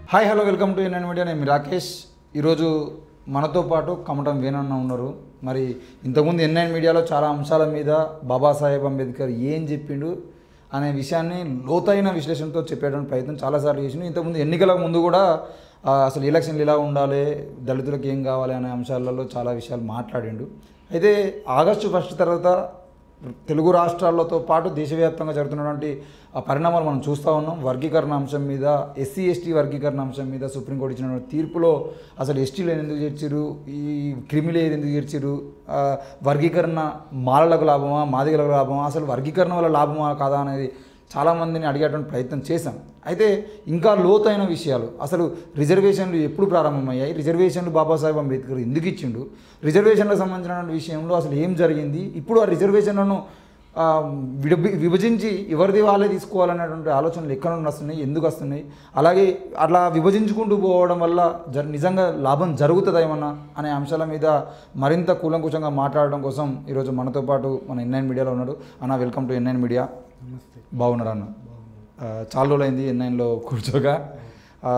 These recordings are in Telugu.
Hi hello welcome to N N media మీ రాకేష్ ఈరోజు మనతో పాటు కమటం వేణన్న ఉన్నారు మరి ఇంతకుముందు ఎన్ఎన్ మీడియాలో చాలా అంశాల మీద బాబాసాహెబ్ అంబేద్కర్ ఏం చెప్పిండు అనే విషయాన్ని లోతైన విశ్లేషణతో చెప్పేటువంటి ప్రయత్నం చాలాసార్లు చేసిండు ఇంతకుముందు ఎన్నికల ముందు కూడా ఆ, అసలు ఎలక్షన్లు ఎలా ఉండాలి దళితులకు ఏం కావాలి అనే అంశాలలో చాలా విషయాలు మాట్లాడిండు అయితే ఆగస్టు ఫస్ట్ తర్వాత తెలుగు రాష్ట్రాలతో పాటు దేశవ్యాప్తంగా జరుగుతున్నటువంటి ఆ పరిణామాలు మనం చూస్తూ ఉన్నాం వర్గీకరణ అంశం మీద ఎస్సీ ఎస్టీ వర్గీకరణ అంశం మీద సుప్రీంకోర్టు ఇచ్చిన తీర్పులో అసలు ఎస్టీలు ఎందుకు చేర్చిరు ఈ క్రిమిలు ఎందుకు చేర్చిరు ఆ, వర్గీకరణ మాలలకు లాభమా మాదిగలకు లాభమా అసలు వర్గీకరణ వల్ల లాభమా కాదా అనేది చాలామందిని అడిగేటువంటి ప్రయత్నం చేశాం అయితే ఇంకా లోతైన విషయాలు అసలు రిజర్వేషన్లు ఎప్పుడు ప్రారంభమయ్యాయి రిజర్వేషన్లు బాబాసాహెబ్ అంబేద్కర్ ఎందుకు ఇచ్చిండు రిజర్వేషన్లకు సంబంధించిన విషయంలో అసలు ఏం జరిగింది ఇప్పుడు ఆ రిజర్వేషన్లను ఆ, విడబి విభజించి ఎవరిది వాళ్ళే తీసుకోవాలనేటువంటి ఆలోచనలు ఎక్కడ నుండి వస్తున్నాయి ఎందుకు వస్తున్నాయి అలాగే అట్లా విభజించుకుంటూ పోవడం వల్ల జర నిజంగా లాభం జరుగుతుందా ఏమన్నా అనే అంశాల మీద మరింత కూలంకుషంగా మాట్లాడడం కోసం ఈరోజు మనతో పాటు మన ఎన్ఐన్ మీడియాలో ఉన్నాడు అన్న వెల్కమ్ టు ఎన్ఐన్ మీడియా నమస్తే బాగున్నారు అన్న ఆ, చాలా రోజులైంది ఎన్ఐన్లో కూర్చోగా ఆ,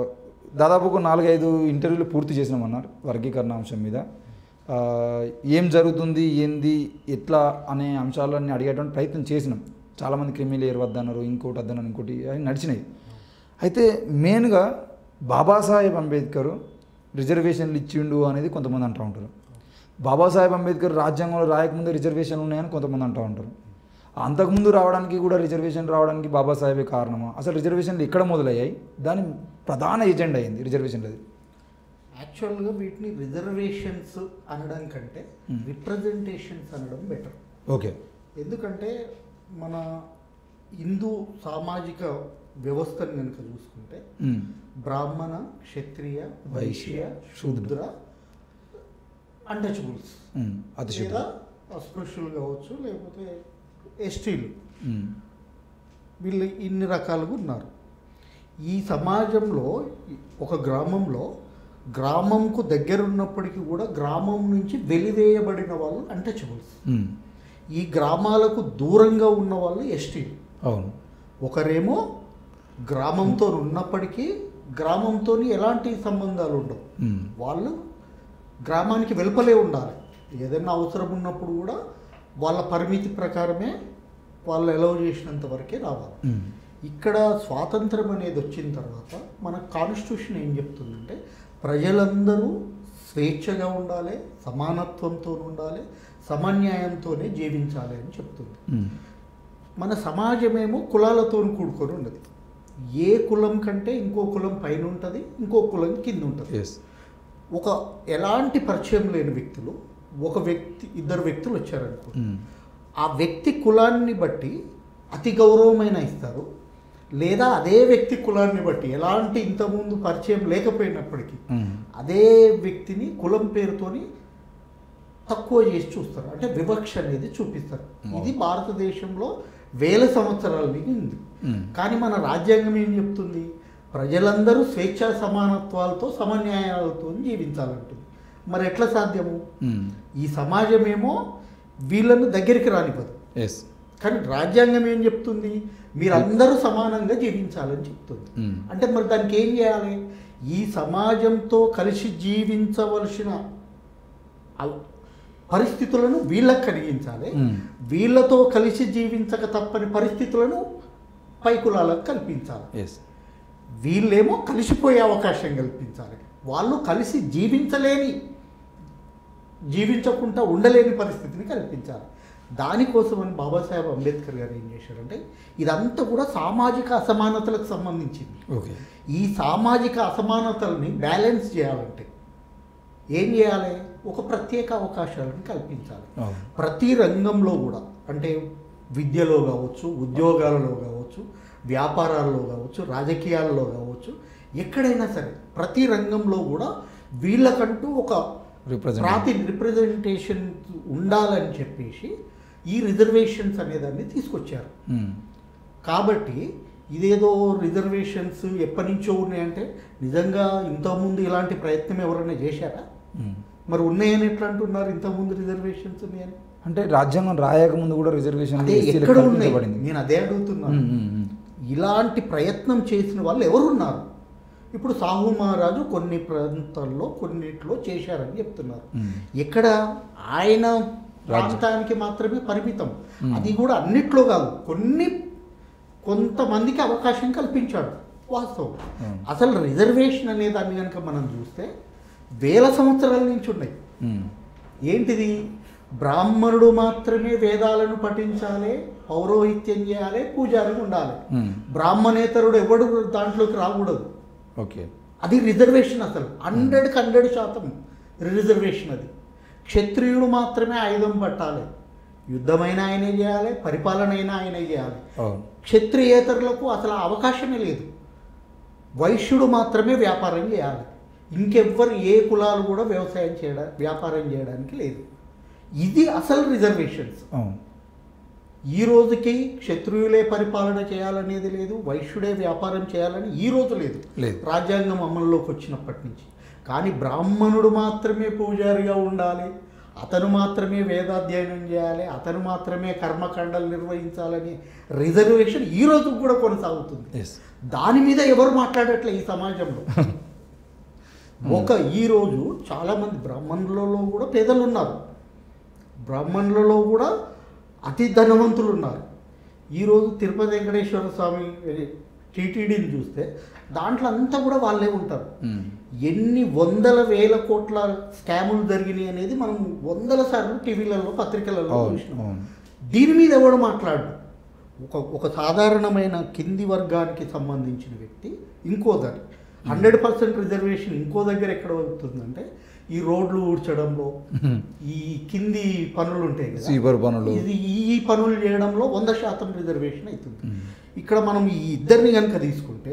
దాదాపు ఒక నాలుగైదు ఇంటర్వ్యూలు పూర్తి చేసినామన్నారు వర్గీకరణ అంశం మీద ఆ, ఏం జరుగుతుంది ఏంది ఎట్లా అనే అంశాలన్నీ అడిగేటువంటి ప్రయత్నం చేసినాం చాలామంది క్రిమినల్ ఎయిర్ వద్దన్నారు ఇంకోటి వద్దన్నారు ఇంకోటి అవి నడిచినాయి అయితే మెయిన్గా బాబాసాహెబ్ అంబేద్కర్ రిజర్వేషన్లు ఇచ్చిండు అనేది కొంతమంది అంటూ ఉంటారు బాబాసాహెబ్ అంబేద్కర్ రాజ్యాంగంలో రాయకముందే రిజర్వేషన్లు ఉన్నాయని కొంతమంది అంటూ ఉంటారు అంతకుముందు రావడానికి కూడా రిజర్వేషన్ రావడానికి బాబాసాహెబే కారణమా అసలు రిజర్వేషన్లు ఎక్కడ మొదలయ్యాయి దాని ప్రధాన ఎజెండా అయింది రిజర్వేషన్లది యాక్చువల్గా వీటిని రిజర్వేషన్స్ అనడం కంటే Hmm. రిప్రజెంటేషన్స్ అనడం బెటర్ ఓకే ఎందుకంటే మన హిందూ సామాజిక వ్యవస్థను కనుక చూసుకుంటే బ్రాహ్మణ క్షత్రియ వైశ్య శూద్ర అన్టచబుల్స్ అతి లేదా అస్పృశ్యులు కావచ్చు లేకపోతే ఎస్టీలు వీళ్ళు ఇన్ని రకాలుగా ఉన్నారు ఈ సమాజంలో ఒక గ్రామంలో గ్రామంకు దగ్గర ఉన్నప్పటికీ కూడా గ్రామం నుంచి వెలివేయబడిన వాళ్ళు అన్టచబుల్స్ ఈ గ్రామాలకు దూరంగా ఉన్న వాళ్ళు ఎస్టీలు అవును ఒకరేమో గ్రామంతో ఉన్నప్పటికీ గ్రామంతో ఎలాంటి సంబంధాలు ఉండవు ఉమ్. వాళ్ళు గ్రామానికి వెలుపలే ఉండాలి ఏదైనా అవసరం ఉన్నప్పుడు కూడా వాళ్ళ పరిమితి ప్రకారమే వాళ్ళు ఎలవ్ చేసినంత వరకే రావాలి ఉమ్. ఇక్కడ స్వాతంత్రం అనేది వచ్చిన తర్వాత మన కాన్స్టిట్యూషన్ ఏం చెప్తుందంటే ప్రజలందరూ స్వేచ్ఛగా ఉండాలి సమానత్వంతో ఉండాలి సమన్యాయంతోనే జీవించాలి అని చెప్తుంది ఉమ్. మన సమాజమేమో కులాలతో కూడుకొని ఉన్నది ఏ కులం కంటే ఇంకో కులం పైన ఉంటుంది ఇంకో కులం కింద ఉంటుంది ఎస్ ఒక ఎలాంటి పరిచయం లేని వ్యక్తులు ఒక వ్యక్తి ఇద్దరు వ్యక్తులు వచ్చారనుకో ఉమ్. ఆ వ్యక్తి కులాన్ని బట్టి అతి గౌరవమైన ఇస్తారు లేదా అదే వ్యక్తి కులాన్ని బట్టి ఎలాంటి ఇంతకుముందు పరిచయం లేకపోయినప్పటికీ ఉమ్. అదే వ్యక్తిని కులం పేరుతోని తక్కువ చేసి చూస్తారు అంటే వివక్ష అనేది చూపిస్తారు ఇది భారతదేశంలో వేల సంవత్సరాల నుంచి ఉంది ఉమ్. కానీ మన రాజ్యాంగం ఏం చెప్తుంది ప్రజలందరూ స్వేచ్ఛా సమానత్వాలతో సమన్యాయాలతో జీవించాలంటుంది మరి ఎట్లా సాధ్యము ఉమ్. ఈ సమాజమేమో వీళ్ళను దగ్గరికి రానివ్వదు ఎస్ కానీ రాజ్యాంగం ఏం చెప్తుంది మీరందరూ సమానంగా జీవించాలని చెప్తుంది ఉమ్. అంటే మరి దానికి ఏం చేయాలి ఈ సమాజంతో కలిసి జీవించవలసిన అవ- పరిస్థితులను వీళ్ళకి కలిగించాలి ఉమ్. వీళ్ళతో కలిసి జీవించక తప్పని పరిస్థితులను పై కులాలకు కల్పించాలి ఎస్ వీళ్ళేమో కలిసిపోయే అవకాశం కల్పించాలి వాళ్ళు కలిసి జీవించలేని జీవించకుండా ఉండలేని పరిస్థితిని కల్పించాలి దానికోసమని బాబాసాహెబ్ అంబేద్కర్ గారు ఏం చేశారంటే ఇదంతా కూడా సామాజిక అసమానతలకు సంబంధించింది ఓకే ఈ సామాజిక అసమానతల్ని బ్యాలెన్స్ చేయాలంటే ఏం చేయాలి ఒక ప్రత్యేక అవకాశాలను కల్పించాలి అవును ప్రతి రంగంలో కూడా అంటే విద్యలో కావచ్చు ఉద్యోగాలలో కావచ్చు వ్యాపారాల్లో కావచ్చు రాజకీయాల్లో కావచ్చు ఎక్కడైనా సరే ప్రతి రంగంలో కూడా వీళ్ళకంటూ ఒక రిప్రజెంట్ ప్రాతి రిప్రజెంటేషన్ ఉండాలని చెప్పేసి ఈ రిజర్వేషన్స్ అనేదాన్ని తీసుకొచ్చారు ఉమ్. కాబట్టి ఇదేదో రిజర్వేషన్స్ ఎప్పటి నుంచో ఉన్నాయంటే నిజంగా ఇంతకుముందు ఇలాంటి ప్రయత్నం ఎవరైనా చేశారా ఉమ్. మరి ఉన్నాయని ఎట్లా అంటున్నారు ఇంతకుముందు రిజర్వేషన్స్ ఉన్నాయని అంటే రాజ్యాంగం రాయకముందు కూడా రిజర్వేషన్ అదే ఎక్కడ ఉన్నాయి నేను అదే అడుగుతున్నాను ఉమ్, ఉమ్, ఉమ్. ఇలాంటి ప్రయత్నం చేసిన వాళ్ళు ఎవరున్నారు ఇప్పుడు సాహు మహారాజు కొన్ని ప్రాంతాల్లో కొన్నిట్లో చేశారని చెప్తున్నారు మ్మ్. ఎక్కడ ఆయన ప్రాంతానికి మాత్రమే పరిమితం మ్మ్. అది కూడా అన్నిట్లో కాదు కొన్ని కొంతమందికి అవకాశం కల్పించాడు వాస్తవం మ్మ్. అసలు రిజర్వేషన్ అనే దాన్ని కనుక మనం చూస్తే వేల సంవత్సరాల నుంచి ఉన్నాయి మ్మ్. ఏంటిది బ్రాహ్మణుడు మాత్రమే వేదాలను పఠించాలి పౌరోహిత్యం చేయాలి పూజారి ఉండాలి మ్మ్. బ్రాహ్మణేతరుడు ఎవడు దాంట్లోకి రాకూడదు ఓకే అది రిజర్వేషన్ అసలు హండ్రెడ్కి హండ్రెడ్ శాతం రిజర్వేషన్ అది క్షత్రియుడు మాత్రమే ఆయుధం పట్టాలి యుద్ధమైనా ఆయనే చేయాలి పరిపాలన అయినా ఆయనే చేయాలి అవును క్షత్రియేతరులకు అసలు అవకాశమే లేదు వైశ్యుడు మాత్రమే వ్యాపారం చేయాలి ఇంకెవ్వరు ఏ కులాలు కూడా వ్యవసాయం చేయడా వ్యాపారం చేయడానికి లేదు ఇది అసలు రిజర్వేషన్స్ అవును ఈ రోజుకి క్షత్రియులే పరిపాలన చేయాలనేది లేదు వైశ్యుడే వ్యాపారం చేయాలని ఈ రోజు లేదు లేదు. రాజ్యాంగం అమల్లోకి వచ్చినప్పటి నుంచి కానీ బ్రాహ్మణుడు మాత్రమే పూజారిగా ఉండాలి అతను మాత్రమే వేదాధ్యయనం చేయాలి అతను మాత్రమే కర్మకాండలు నిర్వహించాలని రిజర్వేషన్ ఈ రోజు కూడా కొనసాగుతుంది ఎస్ దాని మీద ఎవరు మాట్లాడట్లే ఈ సమాజంలో ఒక ఈరోజు చాలామంది బ్రాహ్మణులలో కూడా పేదలు ఉన్నారు బ్రాహ్మణులలో కూడా అతి ధనవంతులు ఉన్నారు ఈరోజు తిరుపతి వెంకటేశ్వర స్వామి టీటీడీని చూస్తే దాంట్లో అంతా కూడా వాళ్ళే ఉంటారు మ్మ్. ఎన్ని వందల వేల కోట్ల స్కాములు జరిగినాయి అనేది మనం వందల సార్లు టీవీలలో పత్రికలలో అవును చూసినాం అవును దీని మీద ఎవడు మాట్లాడు ఒక ఒక సాధారణమైన కింది వర్గానికి సంబంధించిన వ్యక్తి ఇంకో దాని హండ్రెడ్ పర్సెంట్ రిజర్వేషన్ ఇంకో దగ్గర ఎక్కడ అవుతుందంటే ఈ రోడ్లు ఊడ్చడంలో మ్మ్. ఈ కింది పనులు ఉంటాయి కదా సీపర్ పనులు ఇది ఈ పనులు చేయడంలో వంద శాతం రిజర్వేషన్ అవుతుంది మ్మ్. ఇక్కడ మనం ఈ ఇద్దరిని కనుక తీసుకుంటే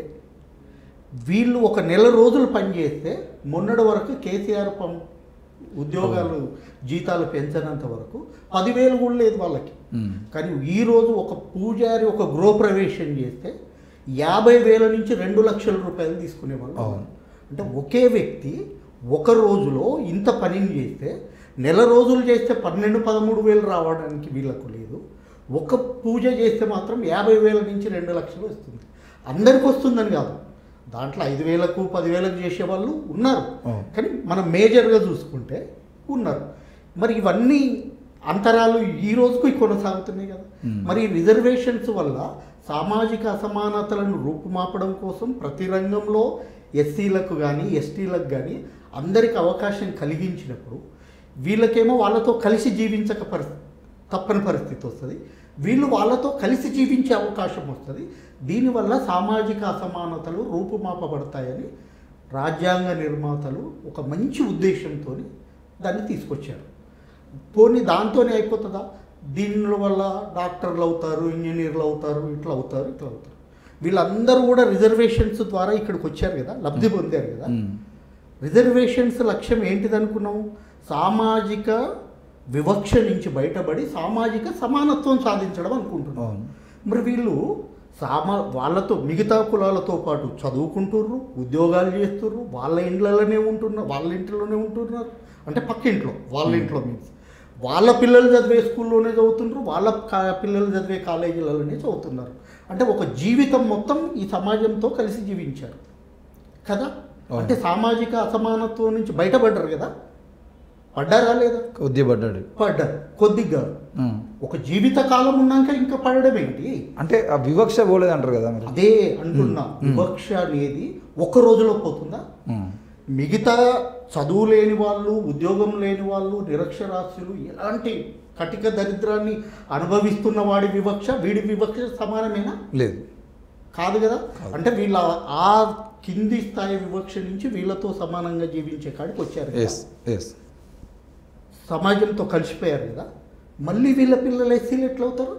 వీళ్ళు ఒక నెల రోజులు పనిచేస్తే మొన్నటి వరకు కేసీఆర్ పం ఉద్యోగాలు జీతాలు పెంచనంత వరకు పదివేలు కూడా లేదు వాళ్ళకి మ్మ్. కానీ ఈరోజు ఒక పూజారి ఒక గృహప్రవేశం చేస్తే యాభై వేల నుంచి రెండు లక్షల రూపాయలు తీసుకునేవాళ్ళు అవును. అంటే ఒకే వ్యక్తి ఒక రోజులో ఇంత పనిని చేస్తే నెల రోజులు చేస్తే పన్నెండు పదమూడు వేలు రావడానికి వీళ్ళకు లేదు ఒక పూజ చేస్తే మాత్రం యాభై వేల నుంచి రెండు లక్షలు వస్తుంది అందరికి వస్తుందని కాదు దాంట్లో ఐదు వేలకు పదివేలకు చేసేవాళ్ళు ఉన్నారు అవును. కానీ మనం మేజర్గా చూసుకుంటే ఉన్నారు మరి ఇవన్నీ అంతరాలు ఈ రోజుకు కొనసాగుతున్నాయి కదా మ్మ్. మరి రిజర్వేషన్స్ వల్ల సామాజిక అసమానతలను రూపుమాపడం కోసం ప్రతి రంగంలో ఎస్సీలకు కానీ ఎస్టీలకు కానీ అందరికి అవకాశం కలిగించినప్పుడు వీళ్ళకేమో వాళ్ళతో కలిసి జీవించక పరిస్థితి తప్పని పరిస్థితి వస్తుంది వీళ్ళు వాళ్ళతో కలిసి జీవించే అవకాశం వస్తుంది దీనివల్ల సామాజిక అసమానతలు రూపుమాపబడతాయని రాజ్యాంగ నిర్మాతలు ఒక మంచి ఉద్దేశంతో దాన్ని తీసుకొచ్చారు పోనీ దాంతోనే అయిపోతుందా దీని వల్ల డాక్టర్లు అవుతారు ఇంజనీర్లు అవుతారు ఇట్లా అవుతారు ఇట్లా అవుతారు వీళ్ళందరూ కూడా రిజర్వేషన్స్ ద్వారా ఇక్కడికి వచ్చారు కదా లబ్ధి పొందారు కదా మ్మ్. రిజర్వేషన్స్ లక్ష్యం ఏంటిది అనుకున్నాము సామాజిక వివక్ష నుంచి బయటపడి సామాజిక సమానత్వం సాధించడం అనుకుంటున్నాం అవును మరి వీళ్ళు సామా వాళ్ళతో మిగతా కులాలతో పాటు చదువుకుంటుర్రు ఉద్యోగాలు చేస్తుర్రు వాళ్ళ ఇండ్లలోనే ఉంటున్నారు వాళ్ళ ఇంట్లోనే ఉంటున్నారు అంటే పక్క ఇంట్లో వాళ్ళ ఇంట్లో మీన్స్ వాళ్ళ పిల్లలు చదివే స్కూల్లోనే చదువుతుండ్రు వాళ్ళ కా- పిల్లలు చదివే కాలేజీలలోనే చదువుతున్నారు అంటే ఒక జీవితం మొత్తం ఈ సమాజంతో కలిసి జీవించారు కదా అవును. అంటే సామాజిక అసమానత్వం నుంచి బయటపడ్డారు కదా పడ్డారా లేదా కొద్ది పడ్డాడు పడ్డారు కొద్దిగా మ్మ్. ఒక జీవిత కాలం ఉన్నాక ఇంకా పడడం ఏంటి అంటే ఆ వివక్ష పోలేదు అంటారు కదా మరి అదే అంటున్నా మ్మ్. వివక్ష అనేది ఒక్క రోజులో పోతుందా మ్మ్. మిగతా చదువు లేని వాళ్ళు ఉద్యోగం లేని వాళ్ళు నిరక్షరాస్యులు ఎలాంటి కటిక దరిద్రాన్ని అనుభవిస్తున్న వాడి వివక్ష వీడి వివక్ష సమానమేనా లేదు కాదు కదా కాదు. అంటే వీళ్ళ ఆ కింది స్థాయి వివక్ష నుంచి వీళ్ళతో సమానంగా జీవించే కాడికి వచ్చారు కదా. ఎస్ ఎస్ సమాజంతో కలిసిపోయారు కదా మళ్ళీ వీళ్ళ పిల్లలు ఎస్సీలు ఎట్లా అవుతారు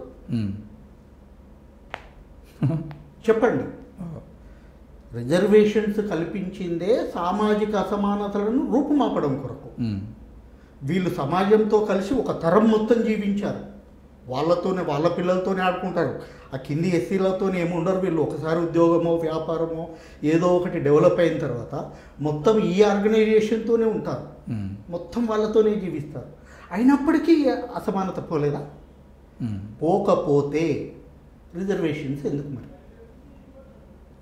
చెప్పండి రిజర్వేషన్స్ కల్పించిందే సామాజిక అసమానతలను రూపుమాపడం కొరకు వీళ్ళు సమాజంతో కలిసి ఒక తరం మొత్తం జీవించారు వాళ్ళతోనే వాళ్ళ పిల్లలతోనే ఆడుకుంటారు ఆ కింది ఎస్సీలతోనే ఏముండరు వీళ్ళు ఒకసారి ఉద్యోగమో వ్యాపారమో ఏదో ఒకటి డెవలప్ అయిన తర్వాత మొత్తం ఈ ఆర్గనైజేషన్తోనే ఉంటారు మొత్తం వాళ్ళతోనే జీవిస్తారు అయినప్పటికీ అసమానత పోలేదా పోకపోతే రిజర్వేషన్స్ ఎందుకు మరి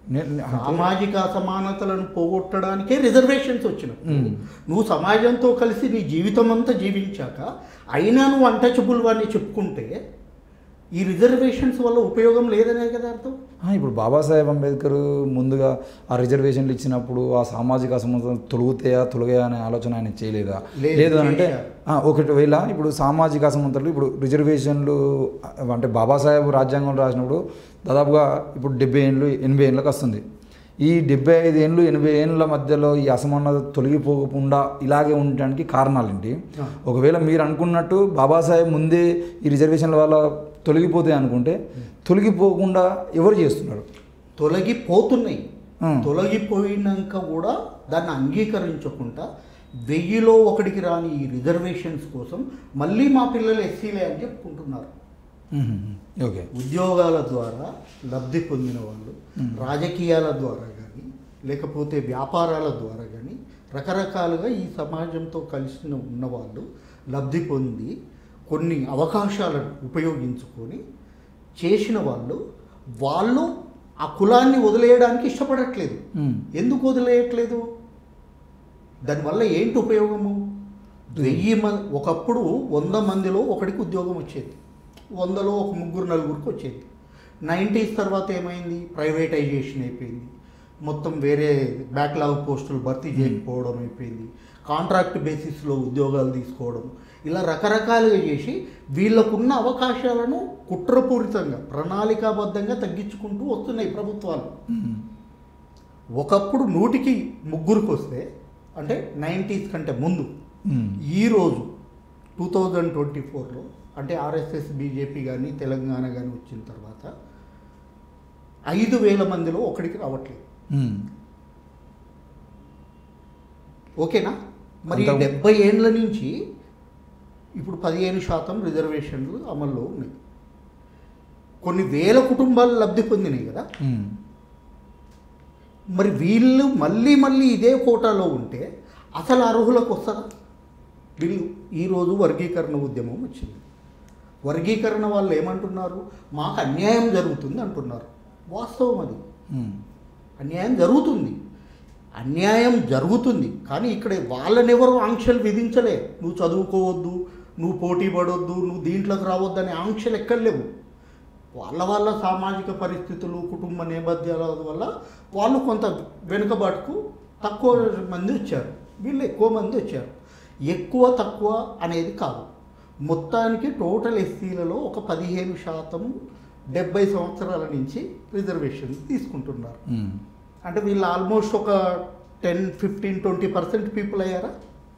నే- నే- అంటే- సామాజిక అసమానతలను పోగొట్టడానికే రిజర్వేషన్స్ వచ్చినాయి మ్మ్. నువ్వు సమాజంతో కలిసి నీ జీవితం అంతా జీవించాక అయినా నువ్వు అన్టచబుల్ అని చెప్పుకుంటే ఈ రిజర్వేషన్స్ వల్ల ఉపయోగం లేదనే కదా అర్థం ఆ, ఇప్పుడు బాబాసాహెబ్ అంబేద్కర్ ముందుగా ఆ రిజర్వేషన్లు ఇచ్చినప్పుడు ఆ సామాజిక అసమానతలు తొలుగుతాయా తొలగాయా అనే ఆలోచన ఆయన చేయలేదా లేదు, లేదు అని అంటే చేశారు. ఆ, ఒకవేళ ఇప్పుడు సామాజిక అసమానతలు ఇప్పుడు రిజర్వేషన్లు అంటే బాబాసాహెబ్ రాజ్యాంగం రాసినప్పుడు దాదాపుగా ఇప్పుడు డెబ్బై ఏళ్ళు ఎనభై ఏళ్ళకి వస్తుంది ఈ డెబ్బై ఐదు ఏళ్ళు ఎనభై ఏళ్ళ మధ్యలో ఈ అసమానత తొలగిపోకుండా ఇలాగే ఉండడానికి కారణాలు ఏంటి ఆ. ఒకవేళ మీరు అనుకున్నట్టు బాబాసాహెబ్ ముందే ఈ రిజర్వేషన్ల వల్ల తొలగిపోతాయి అనుకుంటే తొలగిపోకుండా ఎవరు చేస్తున్నారు తొలగిపోతున్నాయి మ్మ్. తొలగిపోయినాక కూడా దాన్ని అంగీకరించకుండా వెయ్యిలో ఒకటికి రాని ఈ రిజర్వేషన్స్ కోసం మళ్ళీ మా పిల్లలు ఎస్సీలే అని చెప్పుకుంటున్నారు మ్మ్. ఓకే ఉద్యోగాల ద్వారా లబ్ధి పొందిన వాళ్ళు మ్మ్. రాజకీయాల ద్వారా కానీ లేకపోతే వ్యాపారాల ద్వారా కానీ రకరకాలుగా ఈ సమాజంతో కలిసి ఉన్నవాళ్ళు లబ్ధి పొంది కొన్ని అవకాశాలను ఉపయోగించుకొని చేసిన వాళ్ళు వాళ్ళు ఆ కులాన్ని వదిలేయడానికి ఇష్టపడట్లేదు మ్మ్. ఎందుకు వదిలేయట్లేదు దానివల్ల ఏంటి ఉపయోగము వెయ్యి మంది ఒకప్పుడు వంద మందిలో ఒకడికి ఉద్యోగం వచ్చేది వందలో ఒక ముగ్గురు నలుగురికి వచ్చేది నైంటీస్ తర్వాత ఏమైంది ప్రైవేటైజేషన్ అయిపోయింది మొత్తం వేరే బ్యాక్లాగ్ పోస్టులు భర్తీ చేయకపోవడం అయిపోయింది కాంట్రాక్ట్ బేసిస్లో ఉద్యోగాలు తీసుకోవడం ఇలా రకరకాలుగా చేసి వీళ్ళకున్న అవకాశాలను కుట్రపూరితంగా ప్రణాళికాబద్ధంగా తగ్గించుకుంటూ వస్తున్నాయి ప్రభుత్వాలు మ్మ్. ఒకప్పుడు నూటికి ముగ్గురికి వస్తే అంటే నైంటీస్ కంటే ముందు మ్మ్. ఈరోజు టూ థౌజండ్ ట్వంటీ ఫోర్లో అంటే ఆర్ఎస్ఎస్ బీజేపీ కానీ తెలంగాణ కానీ వచ్చిన తర్వాత ఐదు వేల మందిలో ఒకడికి రావట్లేదు మ్మ్. ఓకేనా మరి అంత- డెబ్బై ఏండ్ల నుంచి ఇప్పుడు పదిహేను శాతం రిజర్వేషన్లు అమల్లో ఉన్నాయి కొన్ని వేల కుటుంబాలు లబ్ధి పొందినాయి కదా మ్మ్. మరి వీళ్ళు మళ్ళీ మళ్ళీ ఇదే కోటాలో ఉంటే అసలు అర్హులకు వస్తారా వీళ్ళు ఈరోజు వర్గీకరణ ఉద్యమం వచ్చింది వర్గీకరణ వాళ్ళు ఏమంటున్నారు మాకు అన్యాయం జరుగుతుంది అంటున్నారు వాస్తవం అది మ్మ్. అన్యాయం జరుగుతుంది అన్యాయం జరుగుతుంది కానీ ఇక్కడ వాళ్ళని ఎవరు ఆంక్షలు విధించలే నువ్వు చదువుకోవద్దు నువ్వు పోటీ పడవద్దు నువ్వు దీంట్లోకి రావద్దు అనే ఆంక్షలు ఎక్కడ లేవు వాళ్ళ వాళ్ళ సామాజిక పరిస్థితులు కుటుంబ నేపథ్యాల వల్ల వాళ్ళు కొంత వెనుకబాటుకు తక్కువ మంది వచ్చారు వీళ్ళు ఎక్కువ మంది వచ్చారు ఎక్కువ తక్కువ అనేది కాదు మొత్తానికి టోటల్ ఎస్సీలలో ఒక పదిహేను శాతం డెబ్బై సంవత్సరాల నుంచి రిజర్వేషన్ తీసుకుంటున్నారు మ్మ్. అంటే వీళ్ళు ఆల్మోస్ట్ ఒక ten fifteen twenty percent people అయ్యారా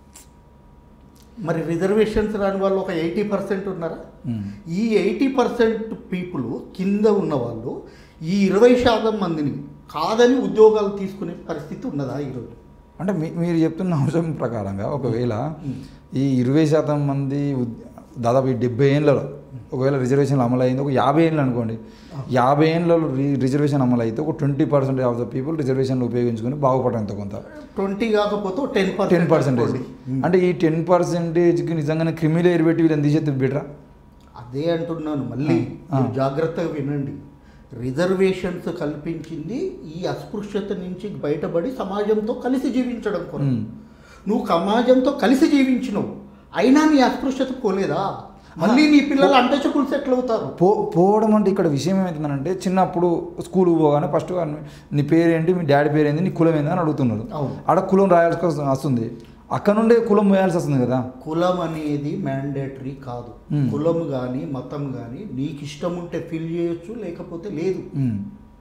మరి రిజర్వేషన్స్ రాని వాళ్ళు ఒక ఎయిటీ పర్సెంట్ ఉన్నారా మ్మ్. ఈ ఎయిటీ పర్సెంట్ పీపుల్ కింద ఉన్న వాళ్ళు ఈ ఇరవై శాతం మందిని కాదని ఉద్యోగాలు తీసుకునే పరిస్థితి ఉన్నదా ఈరోజు అంటే మీ మీరు చెప్తున్న అంశం ప్రకారంగా ఒకవేళ మ్మ్. ఈ ఇరవై శాతం మంది ఉద్- దాదాపు ఈ డెబ్బై ఏళ్ళలో ఒకవేళ రిజర్వేషన్లు అమలు అయింది ఒక యాభై ఏళ్ళు అనుకోండి యాభై ఏళ్ళలో రి- రిజర్వేషన్ అమలు అయితే ఒక twenty percent of the people రిజర్వేషన్లు ఉపయోగించుకొని బాగుపడడం ఎంతో కొంత ట్వంటీ కాకపోతే టెన్ టెన్ పర్సెంటేజ్ అంటే ఈ టెన్ పర్సెంటేజ్కి నిజంగానే క్రిమిలేర్ పెట్టి వీళ్ళని తీసేది బెటరా అదే అంటున్నాను మళ్ళీ ఆ, ఆ. మీరు జాగ్రత్తగా వినండి రిజర్వేషన్స్ కల్పించింది ఈ అస్పృశ్యత నుంచి బయటపడి సమాజంతో కలిసి జీవించడం కొరకు మ్మ్. నువ్వు సమాజంతో కలిసి జీవించినవు అయినా నీ అస్పృశ్యత పోలేదా మళ్ళీ నీ పిల్లలు అంటచకులు సెటిల్ అవుతారు పో పోవడం అంటే ఇక్కడ విషయం ఏమవుతుందంటే చిన్నప్పుడు స్కూల్కి పోగానే ఫస్ట్ నీ పేరేంటి మీ డాడీ పేరేంటి నీ కులం ఏంది అని అడుగుతున్నారు అవును. ఆడ కులం రాయాల్సి వస్తు- వస్తుంది అక్కడ నుండే కులం పోయాల్సి వస్తుంది కదా కులం అనేది మ్యాండేటరీ కాదు మ్మ్. కులం కానీ మతం కానీ నీకు ఇష్టం ఉంటే ఫిల్ చేయొచ్చు లేకపోతే లేదు మ్మ్.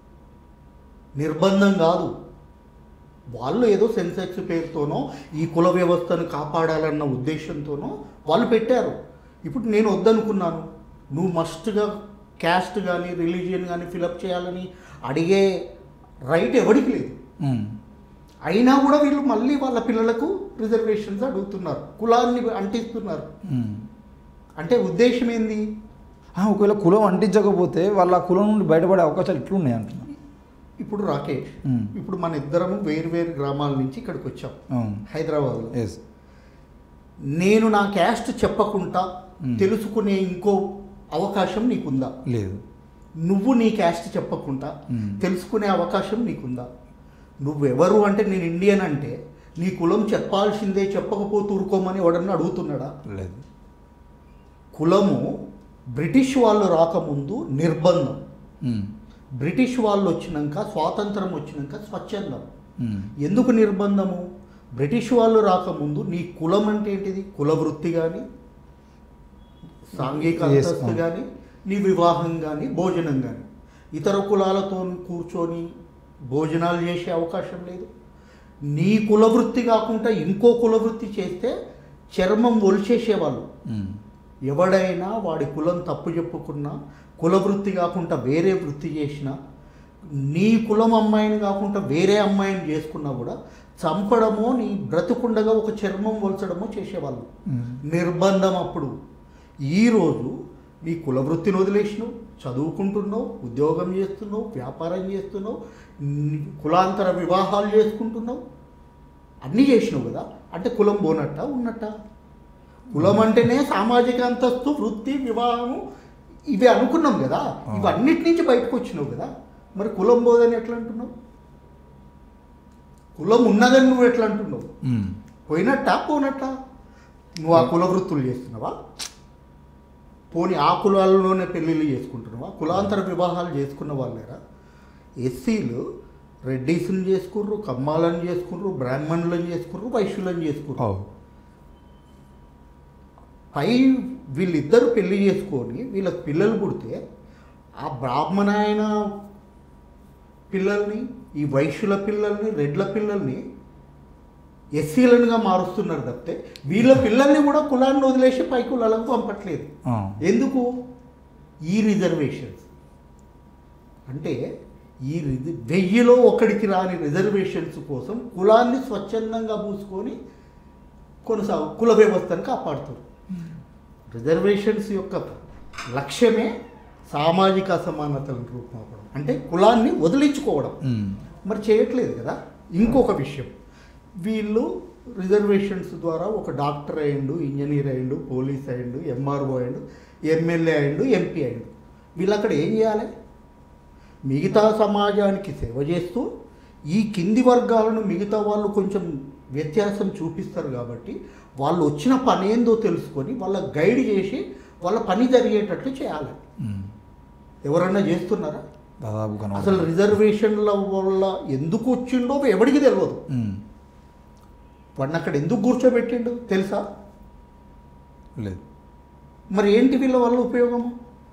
నిర్బంధం కాదు వాళ్ళు ఏదో సెన్సెక్స్ పేరుతోనో ఈ కుల వ్యవస్థను కాపాడాలన్న ఉద్దేశంతోనో వాళ్ళు పెట్టారు ఇప్పుడు నేను వద్దనుకున్నాను నువ్వు మస్ట్గా క్యాస్ట్ కానీ రిలీజియన్ కానీ ఫిలప్ చేయాలని అడిగే రైట్ ఎవరికి లేదు మ్మ్. అయినా కూడా వీళ్ళు మళ్ళీ వాళ్ళ పిల్లలకు రిజర్వేషన్స్ అడుగుతున్నారు కులాన్ని అంటిస్తున్నారు మ్మ్. అంటే ఉద్దేశం ఏంది ఆ, ఒకవేళ కులం అంటించకపోతే వాళ్ళ ఆ కులం నుండి బయటపడే అవకాశాలు ఎట్లున్నాయి అంటున్నా ఇప్పుడు రాకేష్ మ్మ్. ఇప్పుడు మన ఇద్దరము వేరు వేరు గ్రామాల నుంచి ఇక్కడికి వచ్చాం అవును హైదరాబాద్లో ఎస్ నేను నా క్యాస్ట్ చెప్పకుండా మ్మ్. తెలుసుకునే ఇంకో అవకాశం నీకుందా లేదు నువ్వు నీ క్యాస్ట్ చెప్పకుండా మ్మ్. తెలుసుకునే అవకాశం నీకుందా నువ్వెవరు అంటే నేను ఇండియన్ అంటే నీ కులం చెప్పాల్సిందే చెప్పకపోతే ఊరుకోమని ఎవడన్నా అడుగుతున్నాడా లేదు కులము బ్రిటిష్ వాళ్ళు రాకముందు నిర్బంధం ఉమ్, బ్రిటిష్ వాళ్ళు వచ్చినాక స్వాతంత్రం వచ్చినాక స్వచ్ఛందం ఉమ్, ఎందుకు నిర్బంధము బ్రిటిష్ వాళ్ళు రాకముందు నీ కులం అంటే ఏంటిది కుల వృత్తి కానీ సాంఘిక Yes, అంతస్తు అవును. కానీ నీ వివాహం కానీ భోజనం కానీ ఇతర కులాలతో కూర్చొని భోజనాలు చేసే అవకాశం లేదు నీ కుల వృత్తి కాకుండా ఇంకో కుల వృత్తి చేస్తే చర్మం ఒలిచేసేవాళ్ళు ఉమ్, ఎవడైనా వాడి కులం తప్పు చెప్పుకున్నా కుల వృత్తి కాకుండా వేరే వృత్తి చేసినా నీ కులం అమ్మాయిని కాకుండా వేరే అమ్మాయిని చేసుకున్నా కూడా చంపడమో నీ బ్రతుకుండగా ఒక చర్మం వలచడమో చేసేవాళ్ళు ఉమ్. నిర్బంధం అప్పుడు ఈరోజు నీ కుల వృత్తిని వదిలేసినావు చదువుకుంటున్నావు ఉద్యోగం చేస్తున్నావు వ్యాపారం చేస్తున్నావు నీ కులాంతర వివాహాలు చేసుకుంటున్నావు అన్నీ చేసినావు కదా అంటే కులం పోనట్ట ఉన్నట్ట కులం అంటేనే సామాజిక అంతస్తు వృత్తి వివాహము ఇవి అనుకున్నాం కదా ఇవన్నిటి నుంచి బయటకు వచ్చినావు కదా మరి కులం పోదని ఎట్లా అంటున్నావు కులం ఉన్నదని నువ్వు ఎట్లా అంటున్నావు ఉమ్. పోయినట్ట పోనట్ట నువ్వు ఆ కుల వృత్తులు చేస్తున్నావా పోని ఆ కులాలలోనే పెళ్ళిళ్ళు చేసుకుంటున్నావా కులాంతర వివాహాలు చేసుకున్న వాళ్ళేరా ఎస్సీలు రెడ్డీస్ని చేసుకుర్రు కమ్మాలను చేసుకుర్రు బ్రాహ్మణులను చేసుకుర్రు వైశ్యులను చేసుకుర్రు ఓ, పై వీళ్ళిద్దరు పెళ్లి చేసుకొని వీళ్ళకి పిల్లలు పుడితే ఆ బ్రాహ్మణాయన పిల్లల్ని ఈ వైశ్యుల పిల్లల్ని రెడ్ల పిల్లల్ని ఎస్సీలనుగా మారుస్తున్నారు తప్పితే వీళ్ళ పిల్లల్ని కూడా కులాన్ని వదిలేసి పై కులాలకు పంపట్లేదు ఆ, ఎందుకు ఈ రిజర్వేషన్స్ అంటే ఈ రిజ వెయ్యిలో ఒకడికి రాని రిజర్వేషన్స్ కోసం కులాన్ని స్వచ్ఛందంగా పూసుకొని కొనసాగు కుల వ్యవస్థను కాపాడుతారు రిజర్వేషన్స్ యొక్క లక్ష్యమే సామాజిక అసమానతలను రూపుమాపడం అంటే కులాన్ని వదిలించుకోవడం ఉమ్, మరి చేయట్లేదు కదా ఇంకొక విషయం వీళ్ళు రిజర్వేషన్స్ ద్వారా ఒక డాక్టర్ అయ్యిండు ఇంజనీర్ అయ్యిండు పోలీస్ అయ్యిండు ఎంఆర్ఓ అయ్యిండు ఎమ్మెల్యే అయ్యిండు ఎంపీ అయ్యిండు వీళ్ళు అక్కడ ఏం చేయాలి మిగతా సమాజానికి సేవ చేస్తూ ఈ కింది వర్గాలను మిగతా వాళ్ళు కొంచెం వ్యత్యాసం చూపిస్తారు కాబట్టి వాళ్ళు వచ్చిన పని ఏందో తెలుసుకొని వాళ్ళ గైడ్ చేసి వాళ్ళ పని జరిగేటట్లు చేయాలి ఉమ్. ఎవరన్నా చేస్తున్నారా దాదాపు కనబడ అసలు రిజర్వేషన్ల వల్ల ఎందుకు వచ్చిండో ఎవడికి తెలియదు ఉమ్, వాడిని అక్కడ ఎందుకు కూర్చోబెట్టిండు తెలుసా లేదు మరి ఏంటి వీళ్ళ వల్ల ఉపయోగము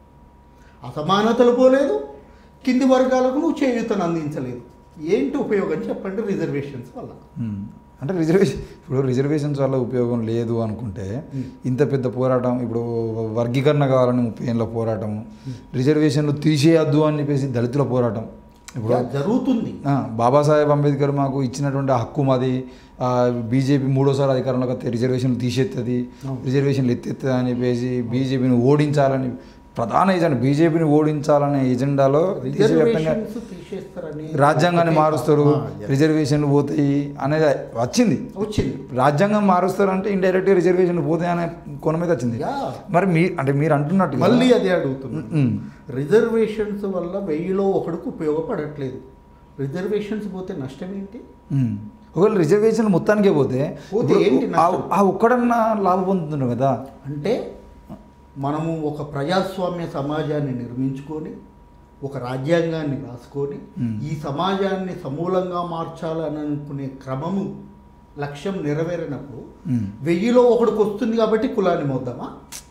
అసమానతలు పోలేదు కింది వర్గాలకు నువ్వు చేయూతను అందించలేదు ఏంటి ఉపయోగం చెప్పండి రిజర్వేషన్స్ వల్ల ఉమ్. అంటే రిజర్వేషన్ ఇప్పుడు రిజర్వేషన్స్ వల్ల ఉపయోగం లేదు అనుకుంటే ఉమ్. ఇంత పెద్ద పోరాటం ఇప్పుడు వర్గీకరణ కావాలని ముప్పై ఏళ్ళ పోరాటం రిజర్వేషన్లు తీసేయద్దు అని చెప్పేసి దళితుల పోరాటం ఇప్పుడు ఇలా జరుగుతుంది ఆ, బాబాసాహెబ్ అంబేద్కర్ మాకు ఇచ్చినటువంటి హక్కు మాది బీజేపీ మూడోసారి అధికారంలోకి వస్తే రిజర్వేషన్లు తీసేస్తుంది అవును. రిజర్వేషన్లు ఎత్తెత్తది అని చెప్పేసి బీజేపీని ఓడించాలని ప్రధాన ఎజెండా బీజేపీని ఓడించాలనే ఎజెండాలో దేశవ్యాప్తంగా రిజర్వేషన్స్ తీసేస్తారని రాజ్యాంగాన్ని మారుస్తారు ఆ, yes. రిజర్వేషన్లు పోతాయి అనేది వచ్చింది వచ్చింది రాజ్యాంగం మారుస్తారు అంటే ఇండైరెక్ట్గా రిజర్వేషన్లు పోతాయి అనే కొన మీద వచ్చింది యా. మరి మీ అంటే మీరు అంటున్నట్టు కదా. మళ్ళీ అదే అడుగుతున్నా ఉమ్. రిజర్వేషన్స్ వల్ల వెయ్యిలో ఒకడికి ఉపయోగపడట్లేదు రిజర్వేషన్స్ పోతే నష్టం ఏంటి ఉమ్. ఒకవేళ రిజర్వేషన్లు మొత్తానికే పోతే పోతే ఇప్పుడు ఏంటి ఆ- నష్టం? ఆ ఒక్కడన్నా లాభం పొందుతున్నారు కదా అంటే మనము ఒక ప్రజాస్వామ్య సమాజాన్ని నిర్మించుకొని ఒక రాజ్యాంగాన్ని రాసుకొని Hmm. ఈ సమాజాన్ని సమూలంగా మార్చాలని అనుకునే క్రమము లక్ష్యం నెరవేరినప్పుడు ఉమ్. వెయ్యిలో ఒకడికి వస్తుంది కాబట్టి కులాన్ని మోద్దామా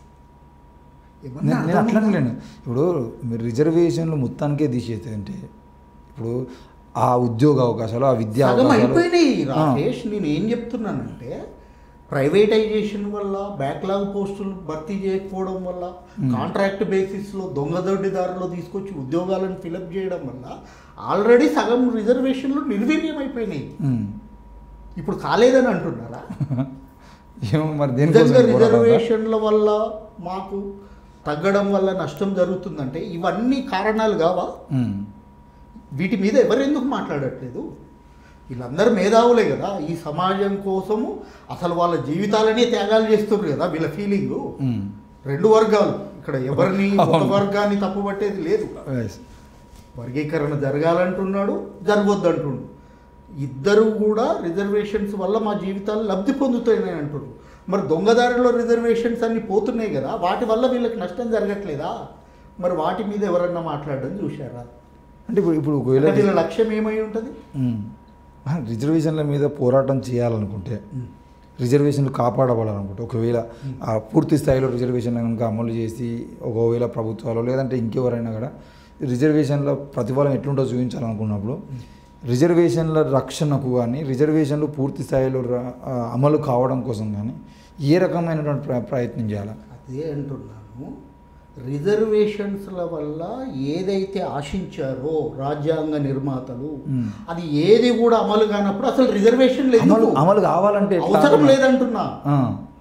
ఏమన్నా నేను నేను అర్థం అట్లా ఉందా? అనలేను ఇప్పుడు మీరు రిజర్వేషన్లు మొత్తానికే తీసేస్తే అంటే ఇప్పుడు ఆ ఉద్యోగ అవకాశాలు ఆ విద్యా సగం అవకాశాలు అయిపోయినాయి ఆ. రాకేష్ నేను ఏం చెప్తున్నానంటే ప్రైవేటైజేషన్ వల్ల బ్యాక్లాగ్ పోస్టులు భర్తీ చేయకపోవడం వల్ల Hmm. కాంట్రాక్ట్ బేసిస్లో దొంగదొడ్డిదారులో తీసుకొచ్చి ఉద్యోగాలను ఫిలప్ చేయడం వల్ల ఆల్రెడీ సగం రిజర్వేషన్లు నిర్వీర్యం అయిపోయినాయి ఉమ్. ఇప్పుడు కాలేదని అంటున్నారా ఏమో మరి దేనికోసం నిజంగా ఈ పోరాటం అంతా? రిజర్వేషన్ల వల్ల మాకు తగ్గడం వల్ల నష్టం జరుగుతుందంటే ఇవన్నీ కారణాలు కావా ఉమ్. వీటి మీద ఎవరెందుకు మాట్లాడట్లేదు వీళ్ళందరూ మేధావులే కదా ఈ సమాజం కోసము అసలు వాళ్ళ జీవితాలనే త్యాగాలు చేస్తున్నారు కదా వీళ్ళ ఫీలింగు ఉమ్. రెండు వర్గాలు ఇక్కడ ఎవరిని ఒక అవును. వర్గాన్ని తప్పుపట్టేది లేదు Yes. వర్గీకరణ జరగాలంటున్నాడు జరగొద్దంటుండు ఇద్దరు కూడా రిజర్వేషన్స్ వల్ల మా జీవితాలు లబ్ధి పొందుతాయని అంటున్నారు మరి దొంగదారిలో రిజర్వేషన్స్ అన్ని పోతున్నాయి కదా వాటి వల్ల వీళ్ళకి నష్టం జరగట్లేదా మరి వాటి మీద ఎవరన్నా మాట్లాడడం చూశారా అంటే ఇప్పుడు ఇప్పుడు ఒకవేళ అంటే వీళ్ళ లక్ష్యం ఏమై ఉంటుంది ఉమ్. ఆ, రిజర్వేషన్ల మీద పోరాటం చేయాలనుకుంటే రిజర్వేషన్లు కాపాడబడాలనుకుంటే ఒకవేళ ఆ పూర్తి స్థాయిలో రిజర్వేషన్లు కనుక అమలు చేసి ఒకవేళ ప్రభుత్వాలు లేదంటే ఇంకెవరైనా కూడా రిజర్వేషన్ల ప్రతిఫలం ఎట్లుంటో చూపించాలనుకున్నప్పుడు రిజర్వేషన్ల రక్షణకు కానీ రిజర్వేషన్లు పూర్తి స్థాయిలో ర- ఆ, అమలు కావడం కోసం కానీ ఏ రకమైనటువంటి ప్ర- ప్రయత్నం చేయాలి అదే అంటున్నాను రిజర్వేషన్స్ల వల్ల ఏదైతే ఆశించారో రాజ్యాంగ నిర్మాతలు మ్మ్. అది ఏది కూడా అమలు కానప్పుడు అసలు రిజర్వేషన్ లేదు అమలు అమలు కావాలంటే ఎట్లా? అవసరం లేదంటున్నా ఆ.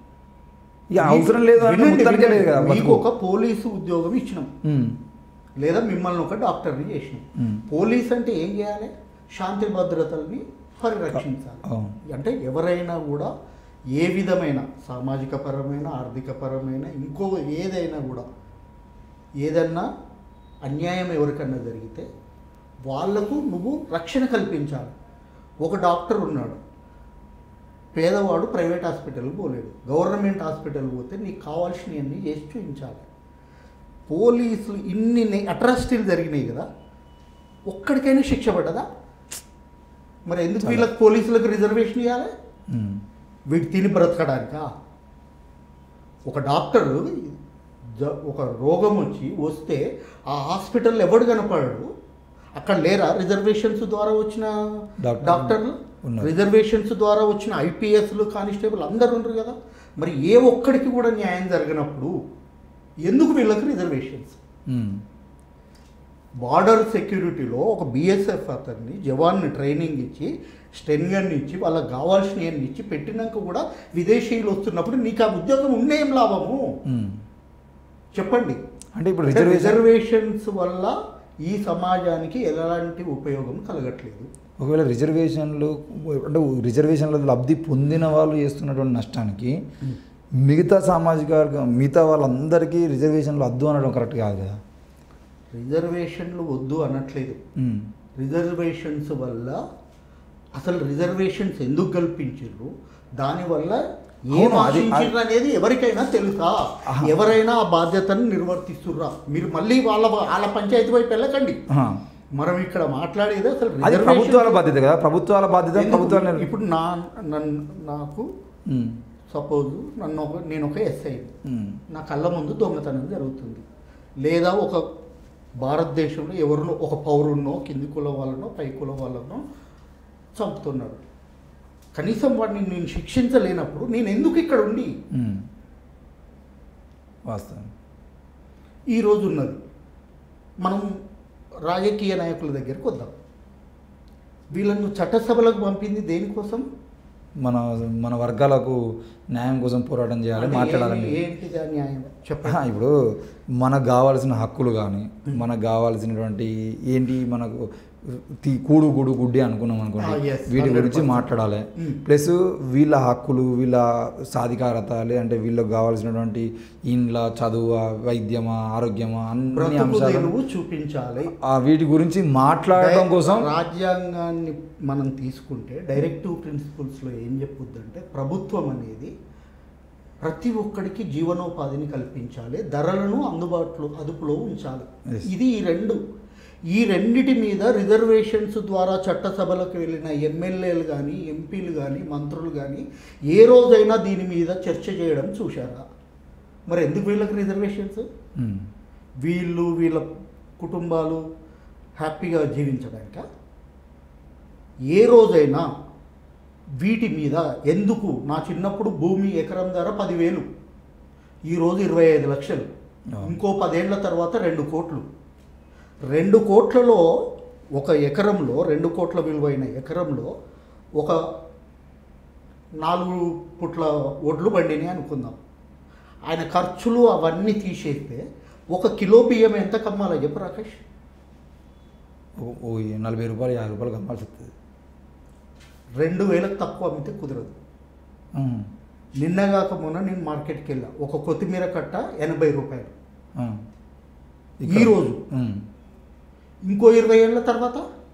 ఇక అవసరం లేదు అంటే వినండి, మొత్తానికే లేదు కదా వినండి. మీకు బతుకు. ఒక పోలీసు ఉద్యోగం ఇచ్చినాం ఉమ్. లేదా మిమ్మల్ని ఒక డాక్టర్ని చేసినాం మ్మ్. పోలీస్ అంటే ఏం చేయాలి శాంతి భద్రతల్ని పరిరక్షించాలి అవును. అంటే ఎవరైనా కూడా ఏ విధమైన సామాజిక పరమైన ఆర్థిక పరమైన ఇంకో ఏదైనా కూడా ఏదన్నా అన్యాయం ఎవరికన్నా జరిగితే వాళ్లకు నువ్వు రక్షణ కల్పించాలి ఒక డాక్టర్ ఉన్నాడు పేదవాడు ప్రైవేట్ హాస్పిటల్కి పోలేడు గవర్నమెంట్ హాస్పిటల్ పోతే నీకు కావాల్సినవన్నీ చేసి చూపించాలి పోలీసులు ఇన్ని అట్రాసిటీలు జరిగినాయి కదా ఒక్కడికైనా శిక్ష పడ్డదా మరి ఎందుకు చాలా. వీళ్ళకి పోలీసులకు రిజర్వేషన్ ఇవ్వాలి ఉమ్. వీడు తిని బ్రతకడానికా ఒక డాక్టర్ జ- ఒక రోగం వచ్చి వస్తే ఆ హాస్పిటల్ ఎవడు కనపడాడు అక్కడ లేరా రిజర్వేషన్స్ ద్వారా వచ్చిన డాక్టర్- డాక్టర్లు ఉన్నారు. రిజర్వేషన్స్ ద్వారా వచ్చిన ఐపీఎస్లు కానిస్టేబుల్ అందరు ఉండరు కదా మరి ఏ ఒక్కడికి కూడా న్యాయం జరగనప్పుడు ఎందుకు వీళ్ళకి రిజర్వేషన్స్ ఉమ్. బార్డర్ సెక్యూరిటీలో ఒక బిఎస్ఎఫ్ అతన్ని జవాన్ని ట్రైనింగ్ ఇచ్చి స్టెన్గన్ ఇచ్చి వాళ్ళకి కావాల్సినవన్నీ ఇచ్చి పెట్టినాక కూడా విదేశీయులు వస్తున్నప్పుడు నీకు ఆ ఉద్యోగం ఉండే ఏం లాభము ఉమ్. చెప్పండి అంటే ఇప్పుడు అంటే రిజర్వేషన్ రిజర్వేషన్స్ వల్ల ఈ సమాజానికి ఎలాంటి ఉపయోగం కలగట్లేదు ఒకవేళ రిజర్వేషన్లు అంటే రిజర్వేషన్ల లబ్ధి పొందిన వాళ్ళు చేస్తున్నటువంటి నష్టానికి మిగతా సామాజిక వర్గం మిగతా వాళ్ళందరికీ రిజర్వేషన్లు వద్దు అనడం కరెక్ట్ కాదు కదా రిజర్వేషన్లు వద్దు అనట్లేదు ఉమ్. రిజర్వేషన్స్ వల్ల అసలు రిజర్వేషన్స్ ఎందుకు కల్పించారు దానివల్ల ఏం అవును, అది- ఆశించారు అనేది ఎవరికైనా తెలుసా ఆహా. ఎవరైనా ఆ బాధ్యతను నిర్వర్తిస్తుర్రా మీరు మళ్ళీ వాళ్ళ వాళ్ళ పంచాయతీ వైపు వెళ్ళకండి ఆహా. మనం ఇక్కడ మాట్లాడేది అసలు అది reservation- ప్రభుత్వాల బాధ్యత కదా ప్రభుత్వాల బాధ్యత ఎందుకు? ప్రభుత్వాలు నిర్- ఇప్పుడు నా నన్ను నాకు ఉమ్. సపోజ్ నన్ను ఒక నేను ఒక ఎస్ఐ ఉమ్. నా కళ్ళ ముందు దొంగతనం జరుగుతుంది లేదా ఒక భారతదేశంలో ఎవరినో ఒక పౌరున్నో కింది కులం వాళ్ళనో పై కులం వాళ్ళనో చంపుతున్నాడు కనీసం వాడిని నేను శిక్షించలేనప్పుడు నేను ఎందుకు ఇక్కడ ఉండి ఉమ్. వాస్తవం ఈ రోజు ఉన్నది మనం రాజకీయ నాయకుల దగ్గరికి వద్దాం వీళ్ళను చట్టసభలకు పంపింది దేనికోసం మన మన వర్గాలకు న్యాయం కోసం పోరాటం చేయాలి అంటే మాట్లాడాలని ఏంటి- ఏంటిది ఆ న్యాయం ఆహా, చెప్పండి ఇప్పుడు మనకు కావాల్సిన హక్కులు కానీ మనకు కావాల్సినటువంటి ఏంటి మనకు తీ కూడు గూడు గుడ్డి అనుకున్నాం అనుకోండి Ah, yes, వీటి గురించి 100%. మాట్లాడాలి Mm. ప్లస్ వీళ్ళ హక్కులు వీళ్ళ సాధికారత లేదంటే వీళ్ళకి కావాల్సినటువంటి ఇండ్ల చదువు వైద్యమా ఆరోగ్యమా అన్ని బ్రతుకు అంశాలు తెరువు చూపించాలి ఆ వీటి గురించి మాట్లాడడం కోసం రాజ్యాంగాన్ని మనం తీసుకుంటే డైరెక్టివ్ ప్రిన్సిపల్స్లో ఏం చెప్పుద్దంటే ప్రభుత్వం అనేది ప్రతి ఒక్కడికి జీవనోపాధిని కల్పించాలి ధరలను అందుబాటులో అదుపులో ఉంచాలి Yes. ఇది ఈ రెండు ఈ రెండిటి మీద రిజర్వేషన్స్ ద్వారా చట్టసభలకు వెళ్ళిన ఎమ్మెల్యేలు కానీ ఎంపీలు కానీ మంత్రులు కానీ ఏ రోజైనా దీని మీద చర్చ చేయడం చూశారా మరి ఎందుకు వీళ్ళకి రిజర్వేషన్స్ ఉమ్. వీళ్ళు వీళ్ళ కుటుంబాలు హ్యాపీగా జీవించడానిక ఏ రోజైనా వీటి మీద ఎందుకు నా చిన్నప్పుడు భూమి ఎకరం ధర పదివేలు ఈరోజు ఇరవై ఐదు లక్షలు అవును. ఇంకో పదేళ్ల తర్వాత రెండు కోట్లు రెండు కోట్లలో ఒక ఎకరంలో రెండు కోట్ల విలువైన ఎకరంలో ఒక నాలుగు పుట్ల ఒడ్లు బండిని అనుకుందాం ఆయన ఖర్చులు అవన్నీ తీసేస్తే ఒక కిలో బియ్యం ఎంత కమ్మాలో చెప్పు రాకేష్ ఓ- ఓ నలభై రూపాయలు యాభై రూపాయలు కమ్మాల్సి వస్తుంది రెండు వేలకు తక్కువ అమ్మితే కుదరదు ఉమ్. నిన్నగాక మొన్న నేను మార్కెట్కి వెళ్ళా ఒక కొత్తిమీర కట్ట ఎనభై రూపాయలు ఆ. ఈ రోజు ఉమ్. ఇంకో ఇరవై ఏళ్ళ తర్వాత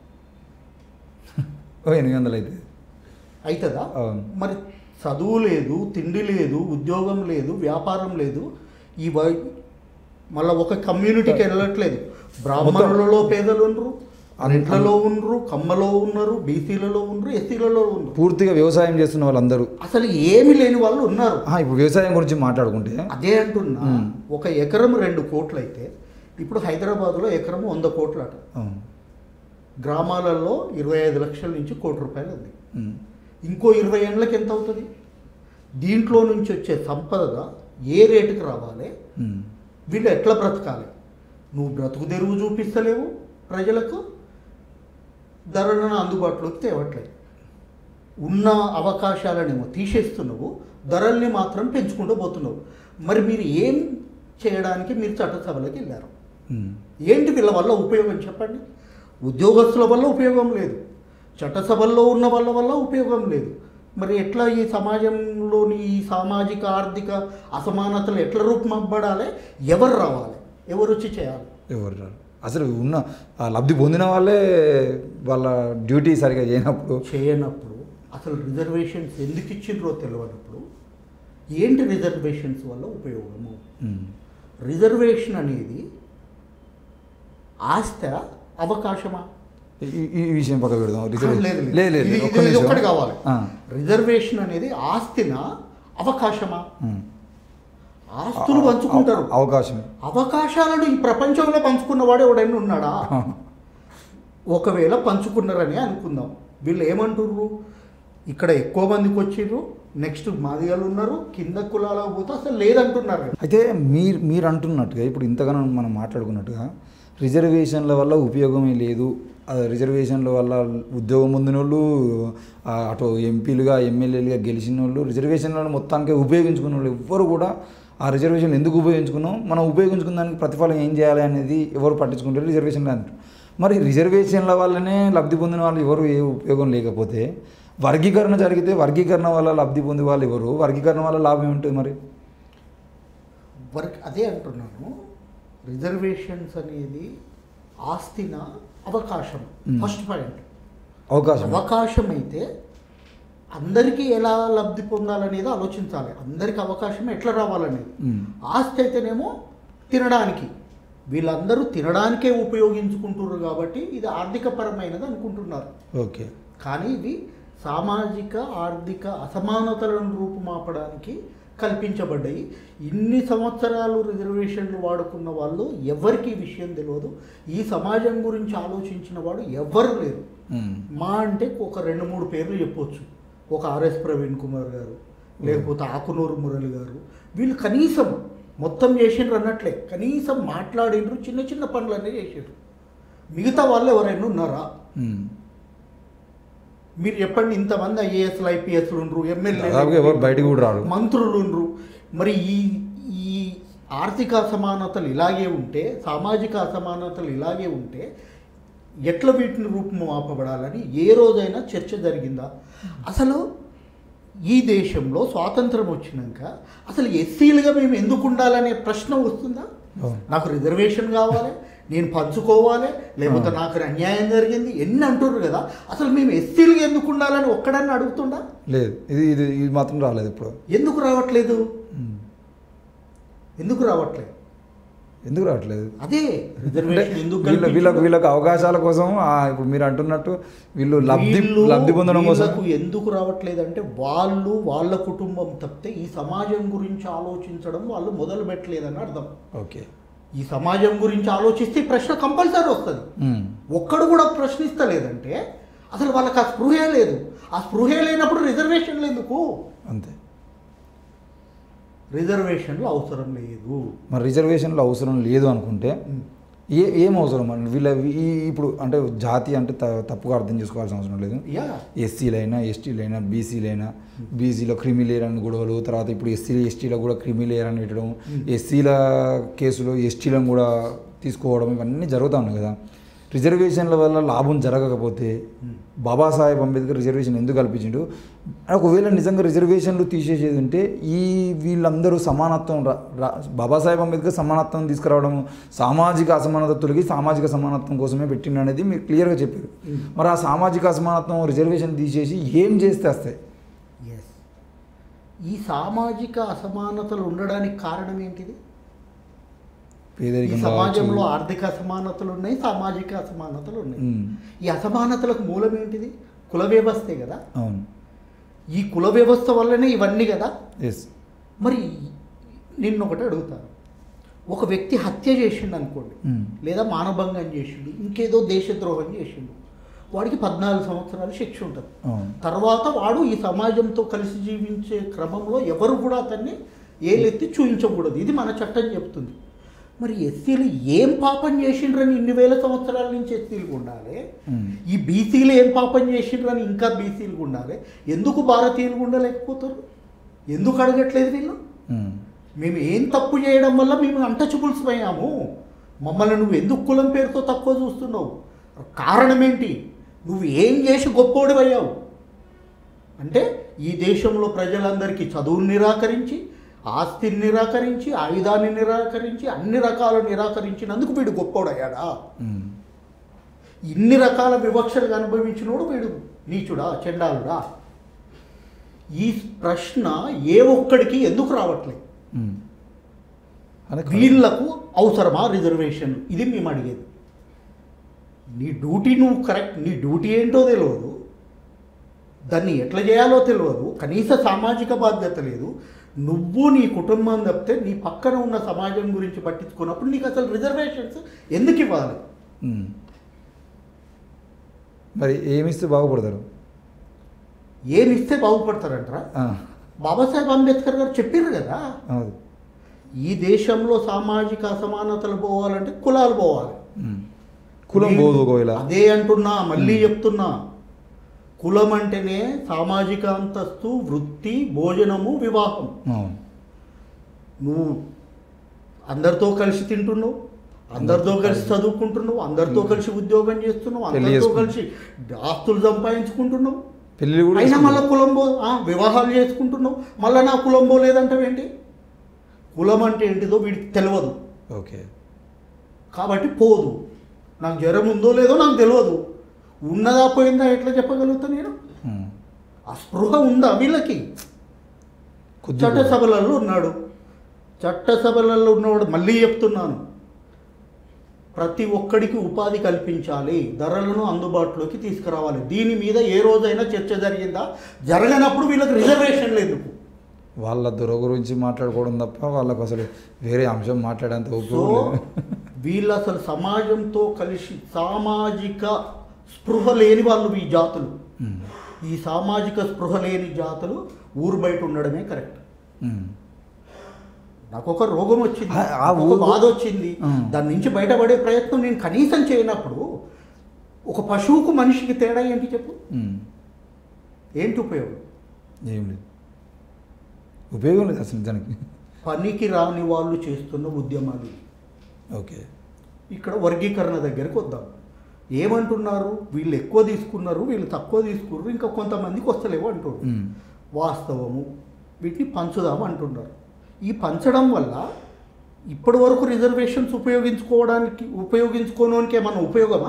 ఓ ఎనిమిది వందలు అయితే అవుతుందా అవును. మరి చదువు లేదు తిండి లేదు ఉద్యోగం లేదు వ్యాపారం లేదు ఈ వై- మళ్ళీ ఒక కమ్యూనిటీకి వెళ్ళట్లేదు బ్రాహ్మణులలో పేదలు ఉండరు రెంట్లలో ఉండరు కమ్మలో ఉన్నారు బీసీలలో ఉండరు ఎస్సీలలో ఉండరు పూర్తిగా వ్యవసాయం చేస్తున్న వాళ్ళందరూ అసలు ఏమి లేని వాళ్ళు ఉన్నారు ఆ, ఇప్పుడు వ్యవసాయం గురించి మాట్లాడుకుంటే అదే అంటున్నా మ్మ్. ఒక ఎకరం రెండు కోట్లు అయితే ఇప్పుడు హైదరాబాద్లో ఎకరం వంద కోట్లు అట అవును. గ్రామాలలో ఇరవై ఐదు లక్షల నుంచి కోటి రూపాయలు ఉంది ఉమ్. ఇంకో ఇరవై ఏళ్ళకి ఎంత అవుతుంది దీంట్లో నుంచి వచ్చే సంపద ఏ రేటుకి రావాలి ఉమ్. వీళ్ళు ఎట్లా బ్రతకాలి నువ్వు బ్రతుకు తెరువు చూపిస్తలేవు ప్రజలకు ధరలను అందుబాటులోకి తేవట్లేదు ఉన్న అవకాశాలనేమో తీసేస్తున్నావు ధరల్ని మాత్రం పెంచుకుంటూ పోతున్నావు మరి మీరు ఏం చేయడానికి మీరు చట్టసభలోకి వెళ్ళారు ఉమ్. ఏంటి వీళ్ళ వల్ల ఉపయోగం చెప్పండి ఉద్యోగస్తుల వల్ల ఉపయోగం లేదు చట్టసభల్లో ఉన్న వాళ్ళ వల్ల ఉపయోగం లేదు మరి ఎట్లా ఈ సమాజంలోని ఈ సామాజిక ఆర్థిక అసమానతలు ఎట్లా రూపుమబ్బడాలి ఎవరు రావాలి ఎవరు వచ్చి చేయాలి ఎవరు రారు అసలు ఉన్న ఆ లబ్ధి పొందిన వాళ్ళే వాళ్ళ డ్యూటీ సరిగా చేయనప్పుడు చేయనప్పుడు అసలు రిజర్వేషన్స్ ఎందుకు ఇచ్చిండ్రో తెలియనప్పుడు ఏంటి రిజర్వేషన్స్ వల్ల ఉపయోగము ఉమ్. రిజర్వేషన్ అనేది ఆస్త అవకాశమా ఈ- ఈ ఈ విషయం పక్క పెడదాం రిజర్వ్- లేదు, లేదు. లేదు లేదు, ఇది- ఒక్క ఇది నిమిషం. ఒక్కటి కావాలి ఆ. రిజర్వేషన్ అనేది ఆస్తిన అవకాశమా ఉమ్. ఆస్తులు పంచుకుంటారు అవ- అవకాశం అవకాశాలను ఈ ప్రపంచంలో పంచుకున్నవాడు ఎవడైనా ఉన్నాడా ఒకవేళ పంచుకున్నారని అనుకుందాం వీళ్ళు ఏమంటుర్రు ఇక్కడ ఎక్కువ మందికి వచ్చిర్రు నెక్స్ట్ మాదిగలు ఉన్నారు కింద కులాలకు పోతే అసలు లేదంటున్నారు అయితే మీరు మీరు అంటున్నట్టుగా ఇప్పుడు ఇంతగానో మనం మాట్లాడుకున్నట్టుగా రిజర్వేషన్ల వల్ల ఉపయోగమే లేదు ఆ రిజర్వేషన్ల వల్ల ఉద్యోగం పొందిన వాళ్ళు ఆ, అటు ఎంపీలుగా ఎమ్మెల్యేలుగా గెలిచిన వాళ్ళు రిజర్వేషన్లను మొత్తానికి ఉపయోగించుకున్న వాళ్ళు ఎవ్వరు కూడా ఆ రిజర్వేషన్ ఎందుకు ఉపయోగించుకున్నాం మనం ఉపయోగించుకున్న దానికి ప్రతిఫలం ఏం చేయాలి అనేది ఎవరు పట్టించుకుంటారు రిజర్వేషన్లు అంటారు మరి రిజర్వేషన్ల వల్లనే లబ్ధి పొందిన వాళ్ళు ఎవరు ఏ ఉపయోగం లేకపోతే వర్గీకరణ జరిగితే వర్గీకరణ వల్ల లబ్ధి పొందే వాళ్ళు ఎవరు వర్గీకరణ వల్ల లాభం ఏముంటుంది మరి వర్క్ అదే అంటున్నాను రిజర్వేషన్స్ అనేది ఆస్తిన అవకాశం మ్మ్. ఫస్ట్ పాయింట్ అవకాశం అవకాశం అయితే అందరికీ ఎలా లబ్ధి పొందాలనేది ఆలోచించాలి అందరికి అవకాశం ఎట్లా రావాలనేది మ్మ్. ఆస్తి అయితేనేమో తినడానికి వీళ్ళందరూ తినడానికే ఉపయోగించుకుంటున్నారు కాబట్టి ఇది ఆర్థికపరమైనది అనుకుంటున్నారు ఓకే కానీ ఇవి సామాజిక ఆర్థిక అసమానతలను రూపుమాపడానికి కల్పించబడ్డాయి ఇన్ని సంవత్సరాలు రిజర్వేషన్లు వాడుకున్న వాళ్ళు ఎవరికి ఈ విషయం తెలియదు ఈ సమాజం గురించి ఆలోచించిన వాడు ఎవ్వరు లేరు మ్మ్. మా అంటే ఒక రెండు మూడు పేర్లు చెప్పొచ్చు ఒక ఆర్ఎస్ ప్రవీణ్ కుమార్ గారు లేకపోతే ఆకునూరు మురళి గారు వీళ్ళు కనీసం మొత్తం చేసిండ్రు అన్నట్లే కనీసం మాట్లాడిండ్రు చిన్న చిన్న పనులన్నీ చేసిండ్రు మిగతా వాళ్ళు ఎవరైనా ఉన్నారా మ్మ్. మీరు చెప్పండి ఇంతమంది ఐఏఎస్లు ఐపీఎస్లు ఉండరు దాదాపుగా ఎవరు బయటికి కూడా రారు. మంత్రులు ఉండరు మరి ఈ ఈ ఆర్థిక అసమానతలు ఇలాగే ఉంటే సామాజిక అసమానతలు ఇలాగే ఉంటే ఎట్లా వీటిని రూపం ఆపబడాలని ఏ రోజైనా చర్చ జరిగిందా అసలు ఈ దేశంలో స్వాతంత్రం వచ్చినాక అసలు ఎస్సీలుగా మేము ఎందుకు ఉండాలనే ప్రశ్న వస్తుందా అవును. నాకు రిజర్వేషన్ కావాలి నేను పంచుకోవాలి లేకపోతే ఆ. నాకు అన్యాయం జరిగింది ఎన్ని అంటుర్రు కదా అసలు మేము ఎస్సీలుగా ఎందుకు ఉండాలని ఒక్కడన్నా అడుగుతుండా లేదు ఇది ఇది ఇది మాత్రం రాలేదు ఇప్పుడు ఎందుకు రావట్లేదు మ్మ్. ఎందుకు రావట్లేదు ఎందుకు రావట్లేదు అదే అంటే రిజర్వేషన్ ఎందుకు వీళ్ళ వీళ్ళకు కల్పించారు? వీళ్ళకి అవకాశాల కోసం ఆ, ఇప్పుడు మీరు అంటున్నట్టు వీళ్ళు లబ్ధి వీళ్ళు లబ్ధి పొందడం కోసం వీళ్ళకు ఎందుకు రావట్లేదు అంటే వాళ్ళు వాళ్ళ కుటుంబం తప్పితే ఈ సమాజం గురించి ఆలోచించడం వాళ్ళు మొదలు పెట్టలేదని అర్థం ఓకే ఈ సమాజం గురించి ఆలోచిస్తే ఈ ప్రశ్న కంపల్సరీ వస్తుంది మ్మ్. ఒక్కడు కూడా ప్రశ్నిస్తలేదంటే అసలు వాళ్ళకి ఆ స్పృహే లేదు ఆ స్పృహే లేనప్పుడు రిజర్వేషన్లు ఎందుకు అంతే రిజర్వేషన్లు అవసరం లేదు మరి రిజర్వేషన్లు అవసరం లేదు అనుకుంటే ఏ ఏం అవసరం అండి వీళ్ళ ఈ ఇప్పుడు అంటే జాతి అంటే త- తప్పుగా అర్థం చేసుకోవాల్సిన అవసరం లేదు యా ఎస్సీలైనా ఎస్టీలైనా బీసీలైనా బీసీలో క్రిమి లేరని గొడవలు తర్వాత ఇప్పుడు ఎస్సీ ఎస్టీలో కూడా క్రిమి లేరని పెట్టడం ఎస్సీల కేసులో ఎస్టీలను కూడా తీసుకోవడం ఇవన్నీ జరుగుతూ ఉన్నాయి కదా రిజర్వేషన్ల వల్ల లాభం జరగకపోతే బాబాసాహెబ్ అంబేద్కర్ రిజర్వేషన్ ఎందుకు కల్పించిండు ఒకవేళ నిజంగా రిజర్వేషన్లు తీసేసేది ఉంటే ఈ వీళ్ళందరూ సమానత్వం రా- రా- బాబాసాహెబ్ అంబేద్కర్ సమానత్వం తీసుకురావడం సామాజిక అసమానత తొలగి సామాజిక సమానత్వం కోసమే పెట్టిండు అనేది మీరు క్లియర్గా చెప్పారు మరి ఆ సామాజిక అసమానత్వం రిజర్వేషన్ తీసేసి ఏం చేస్తే వస్తాయి ఎస్ ఈ సామాజిక అసమానతలు ఉండడానికి కారణం ఏంటిది ఈ పేదరికం సమాజంలో కావచ్చు. ఆర్థిక అసమానతలు ఉన్నాయి సామాజిక అసమానతలు ఉన్నాయి ఉమ్, ఈ అసమానతలకు మూలం ఏంటిది కుల వ్యవస్థే కదా అవును ఈ కుల వ్యవస్థ వల్లనే ఇవన్నీ కదా ఎస్ మరి నిన్న ఒకటి అడుగుతాను ఒక వ్యక్తి హత్య చేసిండు అనుకోండి ఉమ్, లేదా మానభంగం చేసిండు ఇంకేదో దేశద్రోహం చేసిండు వాడికి పద్నాలుగు సంవత్సరాలు శిక్ష ఉంటుంది అవును తర్వాత వాడు ఈ సమాజంతో కలిసి జీవించే క్రమంలో ఎవరు కూడా అతన్ని ఏలెత్తి చూపించకూడదు ఇది మన చట్టం చెప్తుంది మరి ఎస్సీలు ఏం పాపం చేసిండ్రని ఇన్ని వేల సంవత్సరాల నుంచి ఎస్సీలకు ఉండాలి ఉమ్, ఈ బీసీలు ఏం పాపం చేసిండ్రని ఇంకా బీసీలకు ఉండాలి ఎందుకు భారతీయులకు ఉండలేకపోతారు ఎందుకు అడగట్లేదు వీళ్ళు ఉమ్, మేము ఏం తప్పు చేయడం వల్ల మేము అంటచుపులిసిపోయాము మమ్మల్ని నువ్వు ఎందుకు కులం పేరుతో తక్కువ చూస్తున్నావు కారణం ఏంటి నువ్వు ఏం చేసి గొప్పోడివయ్యావు అంటే ఈ దేశంలో ప్రజలందరికీ చదువుని నిరాకరించి ఆస్తిని నిరాకరించి ఆయుధాన్ని నిరాకరించి అన్ని రకాలు నిరాకరించినందుకు వీడు గొప్పోడయ్యాడా ఉమ్, ఇన్ని రకాల వివక్షలు అనుభవించినోడు వీడు నీచుడా చెండాలుడా ఈ ప్రశ్న ఏ ఒక్కడికి ఎందుకు రావట్లేదు ఉమ్. అదే కాదు. వీళ్లకు అవసరమా రిజర్వేషన్ ఇది మేము అడిగేది నీ డ్యూటీ నువ్వు కరెక్ట్ నీ డ్యూటీ ఏంటో తెలియదు దాన్ని ఎట్లా చేయాలో తెలియదు కనీస సామాజిక బాధ్యత లేదు నువ్వు నీ కుటుంబం తప్పితే నీ పక్కన ఉన్న సమాజం గురించి పట్టించుకున్నప్పుడు నీకు అసలు రిజర్వేషన్స్ ఎందుకు ఇవ్వాలి ఉమ్. మరి ఏమిస్తే బాగుపడతారు ఏమి ఇస్తే బాగుపడతారంటారా ఆ, బాబాసాహెబ్ అంబేద్కర్ గారు చెప్పారు కదా అవును ఈ దేశంలో సామాజిక అసమానతలు పోవాలంటే కులాలు పోవాలి ఉమ్. కులం పోదు ఒకవేళ అదే అంటున్నా మళ్ళీ చెప్తున్నా కులం అంటేనే సామాజిక అంతస్తు వృత్తి భోజనము వివాహం అవును నువ్వు అందరితో కలిసి తింటున్నావు అందరితో కలిసి చదువుకుంటున్నావు అందరితో కలిసి ఉద్యోగం చేస్తున్నావు పెళ్లి అందరితో చేసుకుంటున్నావు. కలిసి ఆస్తులు సంపాదించుకుంటున్నావు పెళ్ళి కూడా అయినా మళ్ళీ చేసుకుంటారు. కులం పో ఆ, వివాహాలు చేసుకుంటున్నావు మళ్ళీ నా కులం పోలేదంటావేంటి కులం అంటే ఏంటిదో వీడికి తెలియదు ఓకే కాబట్టి పోదు నాకు జ్వరం ఉందో లేదో నాకు తెలియదు ఉన్నదా పోయిందా ఎట్లా చెప్పగలుగుతా నేను ఉమ్. ఆ స్పృహ ఉందా వీళ్ళకి కొద్దిగా చట్టసభలలో ఉన్నాడు చట్టసభలలో ఉన్నవాడు మళ్ళీ చెప్తున్నాను ప్రతి ఒక్కడికి ఉపాధి కల్పించాలి ధరలను అందుబాటులోకి తీసుకురావాలి దీని మీద ఏ రోజైనా చర్చ జరిగిందా జరగనప్పుడు వీళ్ళకి రిజర్వేషన్లు ఎందుకు వాళ్ళ దొర గురించి మాట్లాడుకోవడం తప్ప వాళ్ళకు అసలు వేరే అంశం మాట్లాడేంత సో ఉపయోగం లేదు వీళ్ళు అసలు సమాజంతో కలిసి సామాజిక స్పృహ లేని వాళ్ళు ఈ జాతులు ఉమ్. ఈ సామాజిక స్పృహ లేని జాతులు ఊరు బయట ఉండడమే కరెక్ట్ ఉమ్. నాకు ఒక రోగం వచ్చింది ఆ- ఆ ఒక ఊరు- బాధ వచ్చింది ఉం. దాని నుంచి బయటపడే ప్రయత్నం నేను కనీసం చేయనప్పుడు ఒక పశువుకు మనిషికి తేడా ఏంటి చెప్పు ఉమ్. ఏంటి ఉపయోగం ఏం లేదు ఉపయోగం లేదు అసలు దానికి పనికి రాని వాళ్ళు చేస్తున్న ఉద్యమాలు ఇవి. ఓకే ఇక్కడ వర్గీకరణ దగ్గరికి వద్దాం ఏమంటున్నారు వీళ్ళు ఎక్కువ తీసుకున్నారు వీళ్ళు తక్కువ తీసుకున్నారు ఇంకా కొంతమందికి వస్తలేవు అంటున్నారు ఉమ్. వాస్తవము వీటిని పంచుదాం అంటున్నారు ఈ పంచడం వల్ల ఇప్పటి వరకు రిజర్వేషన్స్ ఉపయోగించుకోవడానికి ఉపయోగించుకోవడానికి ఏమన్నా ఉపయోగమా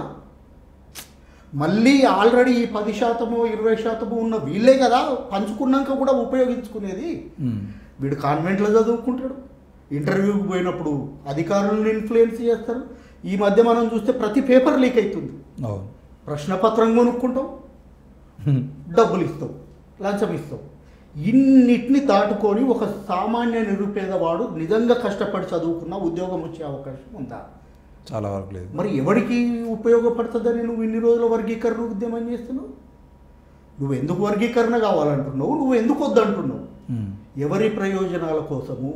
మళ్ళీ ఆల్రెడీ ఈ పది శాతము ఇరవై శాతము ఉన్న వీళ్ళే కదా పంచుకున్నాక కూడా ఉపయోగించుకునేది ఉమ్. వీడు కాన్వెంట్లో చదువుకుంటాడు ఇంటర్వ్యూకి పోయినప్పుడు అధికారులను ఇన్ఫ్లుయెన్స్ చేస్తారు ఈ మధ్య మనం చూస్తే ప్రతి పేపర్ లీక్ అవుతుంది అవును ప్రశ్నపత్రం కొనుక్కుంటాం ఉమ్. డబ్బులు ఇస్తాం లంచం ఇస్తాం ఇన్నిటిని దాటుకొని ఒక సామాన్య నిరుపేదవాడు నిజంగా కష్టపడి చదువుకున్న ఉద్యోగం వచ్చే అవకాశం ఉందా చాలా వరకు లేదు మరి ఎవరికి ఉపయోగపడుతుందని నువ్వు ఇన్ని రోజుల వర్గీకరణ ఉద్యమం చేస్తున్నావు నువ్వు ఎందుకు వర్గీకరణ కావాలంటున్నావు నువ్వు ఎందుకు వద్దంటున్నావు ఉమ్. ఎవరి ప్రయోజనాల కోసము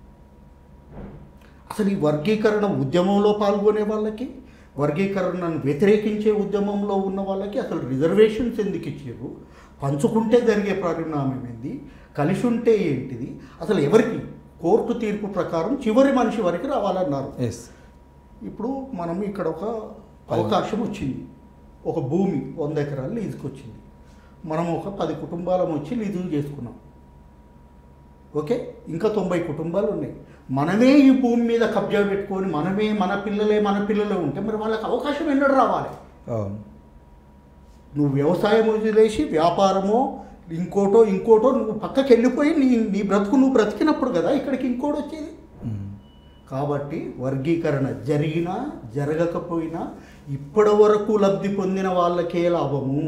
అసలు ఈ వర్గీకరణ ఉద్యమంలో పాల్గొనే వాళ్ళకి వర్గీకరణను వ్యతిరేకించే ఉద్యమంలో ఉన్న వాళ్ళకి అసలు రిజర్వేషన్స్ ఎందుకు ఇచ్చారు పంచుకుంటే జరిగే పరిణామం ఏంది కలిసి ఉంటే ఏంటిది అసలు ఎవరికి కోర్టు తీర్పు ప్రకారం చివరి మనిషి వరకు రావాలన్నారు ఎస్ ఇప్పుడు మనం ఇక్కడ ఒక అవకాశం వచ్చింది ఒక భూమి వంద ఎకరాలు లీజుకి వచ్చింది మనం ఒక పది కుటుంబాలం వచ్చి లీజులు చేసుకున్నాం ఓకే ఇంకా తొంభై కుటుంబాలు ఉన్నాయి మనమే ఈ భూమి మీద కబ్జా పెట్టుకొని మనమే మన పిల్లలే మన పిల్లలే ఉంటే మరి వాళ్ళకి అవకాశం ఎన్నడూ రావాలి అవును నువ్వు వ్యవసాయం వదిలేసి వ్యాపారమో ఇంకోటో ఇంకోటో నువ్వు పక్కకి వెళ్ళిపోయి నీ నీ బ్రతుకు నువ్వు బ్రతికినప్పుడు కదా ఇక్కడికి ఇంకోటి వచ్చేది ఉమ్. కాబట్టి వర్గీకరణ జరిగినా జరగకపోయినా ఇప్పటి వరకు లబ్ధి పొందిన వాళ్ళకే లాభము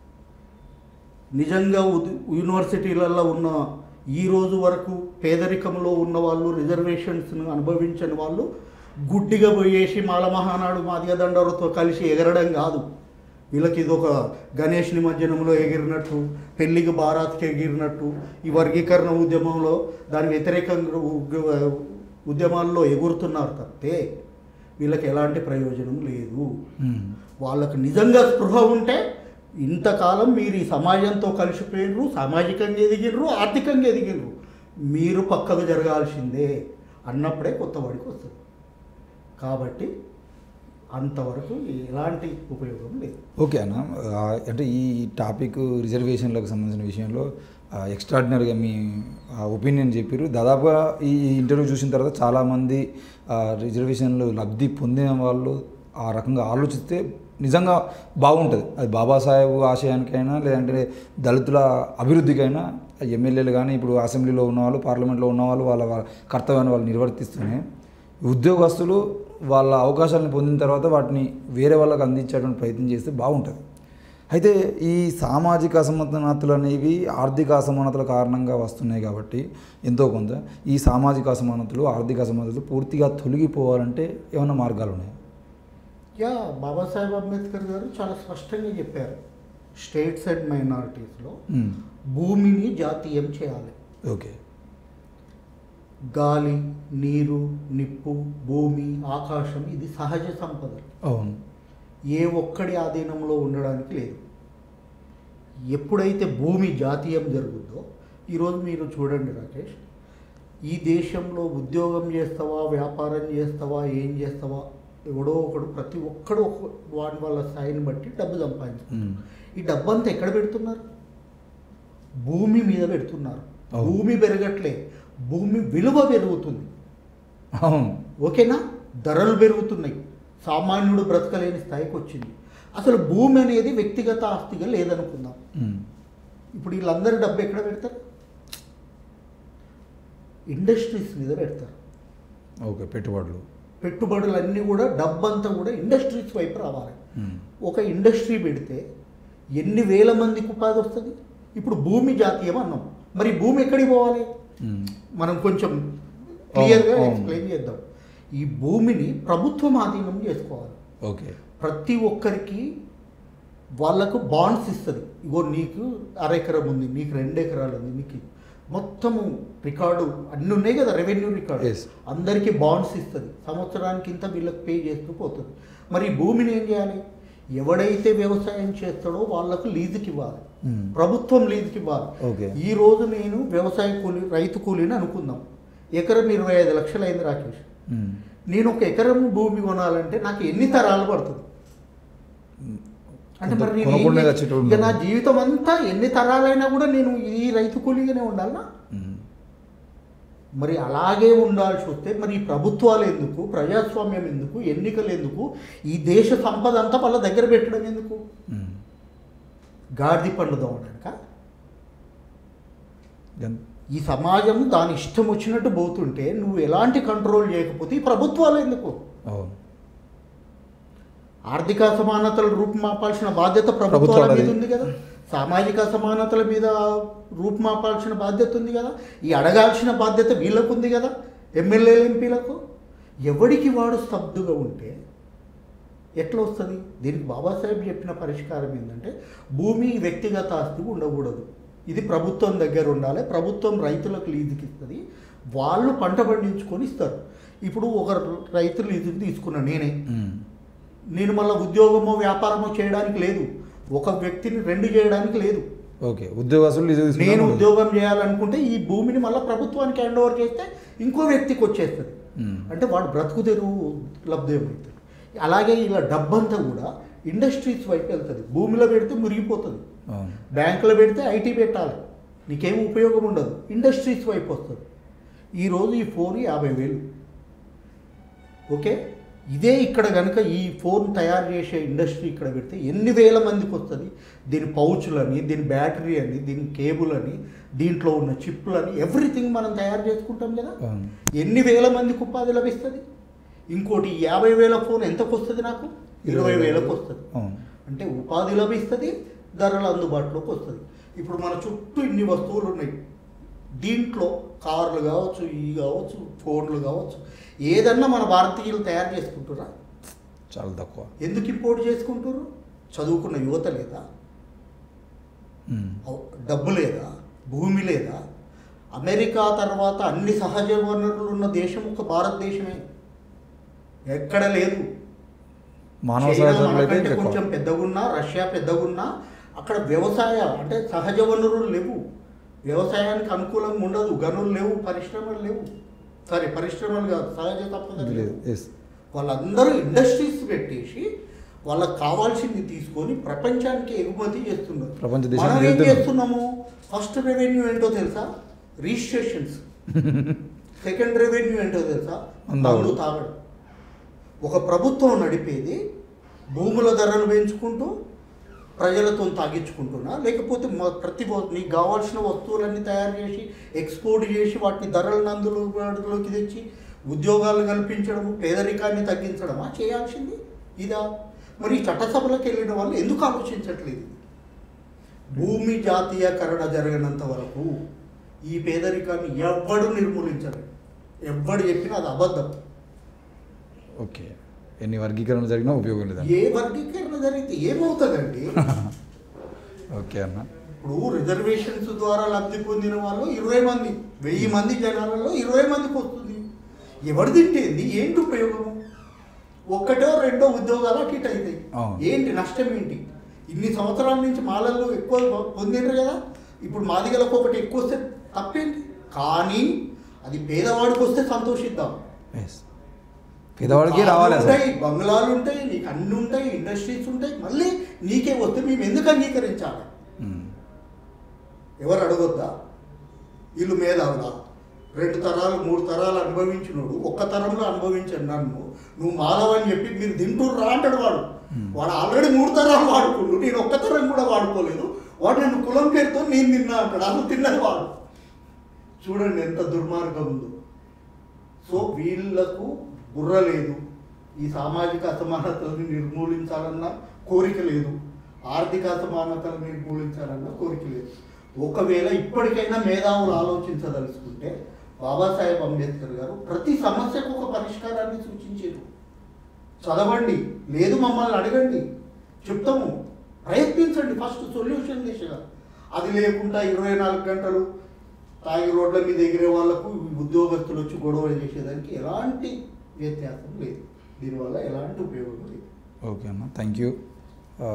నిజంగా ఉద్- యూనివర్సిటీలలో ఉన్న ఈ రోజు వరకు పేదరికంలో ఉన్న వాళ్ళు రిజర్వేషన్స్ను అనుభవించని వాళ్ళు గుడ్డిగా పోయేసి మాల మహానాడు మాదిగ దండరుతో కలిసి ఎగరడం కాదు వీళ్ళకి ఇది ఒక గణేష్ నిమజ్జనంలో ఎగిరినట్టు పెళ్లికి బారాత్కి ఎగిరినట్టు ఈ వర్గీకరణ ఉద్యమంలో దాని వ్యతిరేకంగా ఉగ్- ఉద్యమాల్లో ఎగురుతున్నారు తప్పితే వీళ్ళకి ఎలాంటి ప్రయోజనం లేదు ఉమ్. వాళ్ళకు నిజంగా స్పృహ ఉంటే ఇంతకాలం మీరు ఈ సమాజంతో కలిసిపోయినరు సామాజికంగా ఎదిగినరు ఆర్థికంగా ఎదిగినరు మీరు పక్కకు జరగాల్సిందే అన్నప్పుడే కొత్త వాడికి వస్తుంది కాబట్టి అంతవరకు ఎలాంటి ఉపయోగం లేదు ఓకే అన్న ఆ, అంటే ఈ టాపిక్ రిజర్వేషన్లకు సంబంధించిన విషయంలో ఎక్స్ట్రాడినరీగా మీ ఒపీనియన్ చెప్పారు దాదాపుగా ఈ ఇంటర్వ్యూ చూసిన తర్వాత చాలామంది ఆ, రిజర్వేషన్లు లబ్ధి పొందిన వాళ్ళు ఆ రకంగా ఆలోచిస్తే నిజంగా బాగుంటుంది అది బాబాసాహెబ్ ఆశయానికైనా లేదంటే దళితుల అభివృద్ధికైనా ఎమ్మెల్యేలు కానీ ఇప్పుడు అసెంబ్లీలో ఉన్నవాళ్ళు పార్లమెంట్లో ఉన్నవాళ్ళు వాళ్ళ వాళ్ళ కర్తవ్యాన్ని వాళ్ళు నిర్వర్తిస్తూనే ఉద్యోగస్తులు వాళ్ళ అవకాశాలను పొందిన తర్వాత వాటిని వేరే వాళ్ళకి అందించేటువంటి ప్రయత్నం చేస్తే బాగుంటుంది అయితే ఈ సామాజిక అసమానతలు అనేవి ఆర్థిక అసమానతల కారణంగా వస్తున్నాయి కాబట్టి ఎంతో కొంత ఈ సామాజిక అసమానతలు ఆర్థిక అసమానతలు పూర్తిగా తొలగిపోవాలంటే ఏమైనా మార్గాలు ఉన్నాయి యా బాబాసాహెబ్ అంబేద్కర్ గారు చాలా స్పష్టంగా చెప్పారు స్టేట్స్ అండ్ మైనారిటీస్లో భూమిని జాతీయం చేయాలి ఓకే గాలి నీరు నిప్పు భూమి ఆకాశం ఇది సహజ సంపద అవును ఏ ఒక్కడి ఆధీనంలో ఉండడానికి లేదు ఎప్పుడైతే భూమి జాతీయం జరుగుద్దో ఈరోజు మీరు చూడండి రాకేష్ ఈ దేశంలో ఉద్యోగం చేస్తావా వ్యాపారం చేస్తావా ఏం చేస్తావా ఎవడో ఒకడు ప్రతి ఒక్కడు ఒక- వాడి వాళ్ళ స్థాయిని బట్టి డబ్బు సంపాదించుకుంటారు ఉమ్. ఈ డబ్బు అంతా ఎక్కడ పెడుతున్నారు భూమి మీద పెడుతున్నారు అవును. భూమి పెరగట్లే భూమి విలువ పెరుగుతుంది అవును ఓకేనా ధరలు పెరుగుతున్నాయి సామాన్యుడు బ్రతకలేని స్థాయికి వచ్చింది అసలు భూమి అనేది వ్యక్తిగత ఆస్తిగా లేదనుకుందాం ఉమ్. ఇప్పుడు వీళ్ళందరూ డబ్బు ఎక్కడ పెడతారు ఇండస్ట్రీస్ మీద పెడతారు ఓకే పెట్టుబడులు పెట్టుబడులన్నీ కూడా డబ్బంతా కూడా ఇండస్ట్రీస్ వైపు రావాలి ఉమ్. ఒక ఇండస్ట్రీ పెడితే ఎన్ని వేల మందికి ఉపాధి వస్తుంది ఇప్పుడు భూమి జాతీయం అన్నాం మరి భూమి ఎక్కడికి పోవాలి ఉమ్. మనం కొంచెం క్లియర్గా అవును. ఎక్స్ప్లెయిన్ చేద్దాం ఈ భూమిని ప్రభుత్వం ఆధీనం చేసుకోవాలి ఓకే ప్రతి ఒక్కరికి వాళ్ళకు బాండ్స్ ఇస్తుంది ఇగో నీకు అర ఎకరం ఉంది నీకు రెండు ఎకరాలు ఉంది నీకు మొత్తము రికార్డు అన్నీ ఉన్నాయి కదా రెవెన్యూ రికార్డు Yes. అందరికీ బాండ్స్ ఇస్తుంది సంవత్సరానికి ఇంత వీళ్ళకి పే చేస్తూ పోతుంది మరి ఈ భూమిని ఏం చేయాలి ఎవడైతే వ్యవసాయం చేస్తాడో వాళ్ళకు లీజుకి ఇవ్వాలి ఉమ్. ప్రభుత్వం లీజుకి ఇవ్వాలి ఓకే ఈ రోజు నేను వ్యవసాయ కూలి రైతు కూలీని అనుకుందాం ఎకరం ఇరవై ఐదు లక్షలు అయింది రాకేష్ ఉమ్. నేను ఒక ఎకరం భూమి కొనాలంటే నాకు ఎన్ని తరాలు పడుతుంది అంటే మరి నేను ఏం కొనకుండా చేయ- వచ్చేటోడు ఇక నా జీవితం అంతా ఎన్ని తరాలైనా కూడా నేను ఈ రైతు కూలీగానే ఉండాలనా ఉమ్. మరి అలాగే ఉండాల్సి వస్తే మరి ఈ ప్రభుత్వాలు ఎందుకు ప్రజాస్వామ్యం ఎందుకు ఎన్నికలు ఎందుకు ఈ దేశ సంపద అంతా వాళ్ళ దగ్గర పెట్టడం ఎందుకు ఉమ్. గాడిది పండు దోవడానిక ఎన్- ఈ సమాజం దాని ఇష్టం వచ్చినట్టు పోతుంటే నువ్వు ఎలాంటి కంట్రోల్ చేయకపోతే ఈ ప్రభుత్వాలు ఎందుకు అవును ఆర్థిక అసమానతలు రూపుమాపాల్సిన బాధ్యత ప్రభుత్వాల ప్రభుత్వాలది. మీద ఉంది కదా సామాజిక అసమానతల మీద రూపుమాపాల్సిన బాధ్యత ఉంది కదా ఈ అడగాల్సిన బాధ్యత వీళ్ళకు ఉంది కదా ఎమ్మెల్యేలు ఎంపీలకు ఎవడికి వాడు స్తబ్దుగా ఉంటే ఎట్లా వస్తుంది దీనికి బాబాసాహెబ్ చెప్పిన పరిష్కారం ఏంటంటే భూమి వ్యక్తిగత ఆస్తి ఉండకూడదు ఇది ప్రభుత్వం దగ్గర ఉండాలి ప్రభుత్వం రైతులకు లీజుకి ఇస్తుంది వాళ్ళు పంట పండించుకొని ఇస్తారు ఇప్పుడు ఒక రైతు లీజుకి తీసుకున్నా నేనే ఉమ్. నేను మళ్ళీ ఉద్యోగమో వ్యాపారమో చేయడానికి లేదు ఒక వ్యక్తిని రెండు చేయడానికి లేదు ఓకే ఉద్యోగస్తులు లీజు నేను తీసుకుంటారు. ఉద్యోగం చేయాలనుకుంటే ఈ భూమిని మళ్ళీ ప్రభుత్వానికి హ్యాండ్ ఓవర్ చేస్తే ఇంకో వ్యక్తికి వచ్చేస్తుంది ఉమ్. అంటే వాడు బ్రతుకు తెరువు లబ్ధి ఏమవుతుంది అలాగే ఇలా డబ్బంతా కూడా ఇండస్ట్రీస్ వైపు వెళ్తుంది భూమిలో పెడితే మురిగిపోతుంది అవును బ్యాంకులో పెడితే ఐటీ పెట్టాలి నీకేం ఉపయోగం ఉండదు ఇండస్ట్రీస్ వైపు వస్తుంది ఈరోజు ఈ ఫోన్ యాభై వేలు ఓకే ఇదే ఇక్కడ కనుక ఈ ఫోన్ తయారు చేసే ఇండస్ట్రీ ఇక్కడ పెడితే ఎన్ని వేల మందికి వస్తుంది దీని పౌచులని దీని బ్యాటరీ అని దీని కేబుల్ అని దీంట్లో ఉన్న చిప్పులని ఎవ్రీథింగ్ మనం తయారు చేసుకుంటాం కదా అవును ఎన్ని వేల మందికి ఉపాధి లభిస్తుంది ఇంకోటి ఈ యాభై వేల ఫోన్ ఎంతకు వస్తుంది నాకు ఇరవై వేలకు వస్తుంది అవును అంటే ఉపాధి లభిస్తుంది ధరలు అందుబాటులోకి వస్తుంది ఇప్పుడు మన చుట్టూ ఇన్ని వస్తువులు ఉన్నాయి దీంట్లో కార్లు కావచ్చు ఇవి కావచ్చు ఫోన్లు కావచ్చు ఏదన్నా మన భారతీయులు తయారు చేసుకుంటురా చాలా తక్కువ ఎందుకు ఇంపోర్ట్ చేసుకుంటారు చదువుకున్న యువత లేదా ఉమ్. అవ్- డబ్బు లేదా భూమి లేదా అమెరికా తర్వాత అన్ని సహజ వనరులు ఉన్న దేశం ఒక భారతదేశమే ఎక్కడ లేదు మానవ చైనా సహజంలో అయితే మనకంటే ఇంకా ఎక్కువ. కొంచెం పెద్దగున్నా రష్యా పెద్దగున్నా అక్కడ వ్యవసాయ అంటే సహజ వనరులు లేవు వ్యవసాయానికి అనుకూలంగా ఉండదు గనులు లేవు పరిశ్రమలు లేవు సారీ పరిశ్రమలు కాదు సహజ తప్పదు లేదు ఎస్ వాళ్ళందరూ ఇండస్ట్రీస్ పెట్టేసి వాళ్ళకి కావాల్సింది తీసుకొని ప్రపంచానికి ఎగుమతి చేస్తున్నారు ప్రపంచ దేశానికి మనం ఏం వెళ్తున్నాం. చేస్తున్నాము ఫస్ట్ రెవెన్యూ ఏంటో తెలుసా రిజిస్ట్రేషన్స్ సెకండ్ రెవెన్యూ ఏంటో తెలుసా అందావుడు. మందు తాగడం ఒక ప్రభుత్వం నడిపేది భూముల ధరలు పెంచుకుంటూ ప్రజలతో తాగించుకుంటున్నా లేకపోతే మ- ప్రతి వ- నీకు కావాల్సిన వస్తువులన్నీ తయారు చేసి ఎక్స్పోర్ట్ చేసి వాటిని ధరలను అందులోకి తెచ్చి ఉద్యోగాలు కల్పించడం పేదరికాన్ని తగ్గించడమా చేయాల్సింది ఇదా మరి ఈ చట్టసభలకు వెళ్ళిన వాళ్ళు ఎందుకు ఆలోచించట్లేదు భూమి జాతీయకరణ జరగనంత వరకు ఈ పేదరికాన్ని ఎవ్వడు నిర్మూలించరు ఎవ్వడు చెప్పినా అది అబద్ధం ఓకే ఎన్ని వర్గీకరణ జరిగినా ఉపయోగం లేదండి ఏ వర్గీకరణ జరిగితే ఏమవుతుందండి ఓకే అన్న ఇప్పుడు రిజర్వేషన్స్ ద్వారా లబ్ధి పొందిన వాళ్ళు ఇరవై మంది వెయ్యి మంది జనాలలో ఇరవై మందికి వస్తుంది ఎవరు తింటేంది ఏంటి ఉపయోగము ఒక్కటో రెండో ఉద్యోగాలు అటు ఇటు అవుతాయి అవును. ఏంటి నష్టం ఏంటి ఇన్ని సంవత్సరాల నుంచి మాలల్లో ఎక్కువ పొందిండ్రు కదా ఇప్పుడు మాదిగలకు ఒకటి ఎక్కువ వస్తే తప్పేంటి కానీ అది పేదవాడికి వస్తే సంతోషిద్దాం ఎస్ పేదవాడికి రావాలి అసలు ఉంటాయి బంగ్లాలు ఉంటాయి నీకు అన్ని ఉంటాయి ఇండస్ట్రీస్ ఉంటాయి మళ్ళీ నీకే వస్తే మేము ఎందుకు అంగీకరించాలి ఉమ్. ఎవరు అడగొద్దా వీళ్ళు మేధావులా రెండు తరాలు మూడు తరాలు అనుభవించినోడు ఒక్క తరంలో అనుభవించాను నన్ను నువ్వు మాలవని చెప్పి మీరు తింటుర్రా అంటాడు వాడు వాడు ఆల్రెడీ మూడు తరాలు వాడుకుండు నేను ఒక్క తరం కూడా వాడుకోలేదు వాడు నన్ను కులం పేరుతో నేను తిన్నా అంటాడు అసలు తిన్నది వాడు చూడండి ఎంత దుర్మార్గం ఉందో సో వీళ్ళకు బుర్ర లేదు ఈ సామాజిక అసమానతలను నిర్మూలించాలన్న కోరిక లేదు ఆర్థిక అసమానతలను నిర్మూలించాలన్న కోరిక లేదు ఒకవేళ ఇప్పటికైనా మేధావులు ఆలోచించదలుచుకుంటే బాబాసాహెబ్ అంబేద్కర్ గారు ప్రతి సమస్యకు ఒక పరిష్కారాన్ని సూచించారు చదవండి లేదు మమ్మల్ని అడగండి చెప్తాము ప్రయత్నించండి ఫస్ట్ సొల్యూషన్ దిశగా అది లేకుండా ఇరవై నాలుగు గంటలు తాగి రోడ్ల మీద ఎగిరే వాళ్ళకు ఉద్యోగస్తులు వచ్చి గొడవ చేసేదానికి ఎలాంటి వ్యత్యాసం లేదు దీనివల్ల ఎలాంటి ఉపయోగం లేదు ఓకే అన్న థ్యాంక్ యూ ఆ,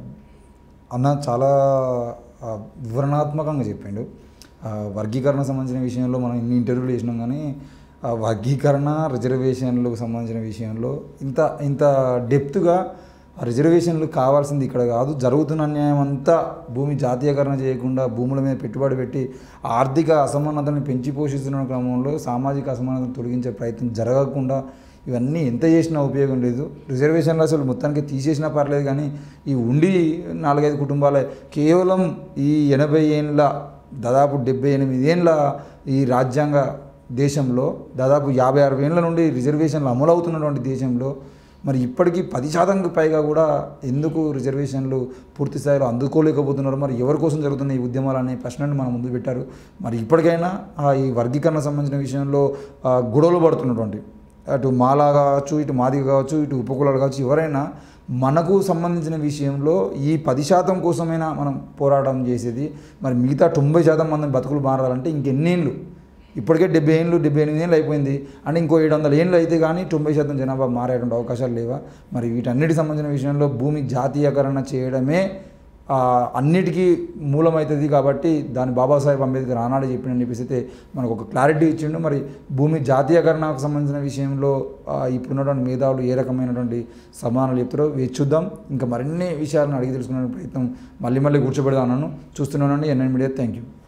అన్న చాలా ఆ, వివరణాత్మకంగా చెప్పిండు ఆ, వర్గీకరణ సంబంధించిన విషయంలో మనం ఇన్ని ఇంటర్వ్యూలు చేసినాం కానీ ఆ వర్గీకరణ రిజర్వేషన్లకు సంబంధించిన విషయంలో ఇంత ఇంత డెప్త్గా రిజర్వేషన్లు కావాల్సింది ఇక్కడ కాదు జరుగుతున్న అన్యాయం అంతా భూమి జాతీయకరణ చేయకుండా భూముల మీద పెట్టుబడి పెట్టి ఆర్థిక అసమానతని పెంచి పోషిస్తున్న క్రమంలో సామాజిక అసమానతను తొలగించే ప్రయత్నం జరగకుండా ఇవన్నీ ఎంత చేసినా ఉపయోగం లేదు రిజర్వేషన్లు అసలు మొత్తానికి తీసేసినా పర్లేదు కానీ ఈ ఉండి నాలుగైదు కుటుంబాలే కేవలం ఈ ఎనభై ఏండ్ల దాదాపు డెబ్బై ఎనిమిది ఏండ్ల ఈ రాజ్యాంగ దేశంలో దాదాపు యాభై అరవై ఏండ్ల నుండి రిజర్వేషన్లు అమలవుతున్నటువంటి దేశంలో మరి ఇప్పటికీ పది శాతంకి పైగా కూడా ఎందుకు రిజర్వేషన్లు పూర్తి స్థాయిలో అందుకోలేకపోతున్నారు మరి ఎవరి కోసం జరుగుతున్న ఈ ఉద్యమాలు అనే ప్రశ్నను మన ముందు పెట్టారు మరి ఇప్పటికైనా ఆ ఈ వర్గీకరణ సంబంధించిన విషయంలో ఆ, గొడవలు పడుతున్నటువంటి అటు మాలా కావచ్చు ఇటు మాదిగ కావచ్చు ఇటు ఉపకులాలు కావచ్చు ఎవరైనా మనకు సంబంధించిన విషయంలో ఈ పది శాతం కోసమైనా మనం పోరాటం చేసేది మరి మిగతా తొంభై శాతం మంది బతుకులు మారాలంటే ఇంకెన్నేళ్ళు ఇప్పటికే డెబ్బై ఏళ్ళు డెబ్బై ఎనిమిది ఏళ్ళు అయిపోయింది అంటే ఇంకో ఏడు వందల ఏళ్ళు అయితే కానీ తొంభై శాతం జనాభా మారేటువంటి అవకాశాలు లేవా మరి వీటన్నిటి సంబంధించిన విషయంలో భూమి జాతీయకరణ చేయడమే ఆ, అన్నిటికీ మూలమవుతుంది కాబట్టి దాని బాబాసాహెబ్ అంబేద్కర్ ఆనాడు చెప్పిన చెప్పేసి అయితే మనకు ఒక క్లారిటీ ఇచ్చిండు మరి భూమి జాతీయకరణకు సంబంధించిన విషయంలో ఆ, ఇప్పుడున్నటువంటి మేధావులు ఏ రకమైనటువంటి సమానాలు చెప్తారో వేచి చూద్దాం ఇంకా మరిన్ని విషయాలను అడిగి తెలుసుకునే ప్రయత్నం మళ్ళీ మళ్ళీ కూర్చోబెడదాం అన్నాను చూస్తున్నానండి ఎన్ఎన్ మీడియా థ్యాంక్ యూ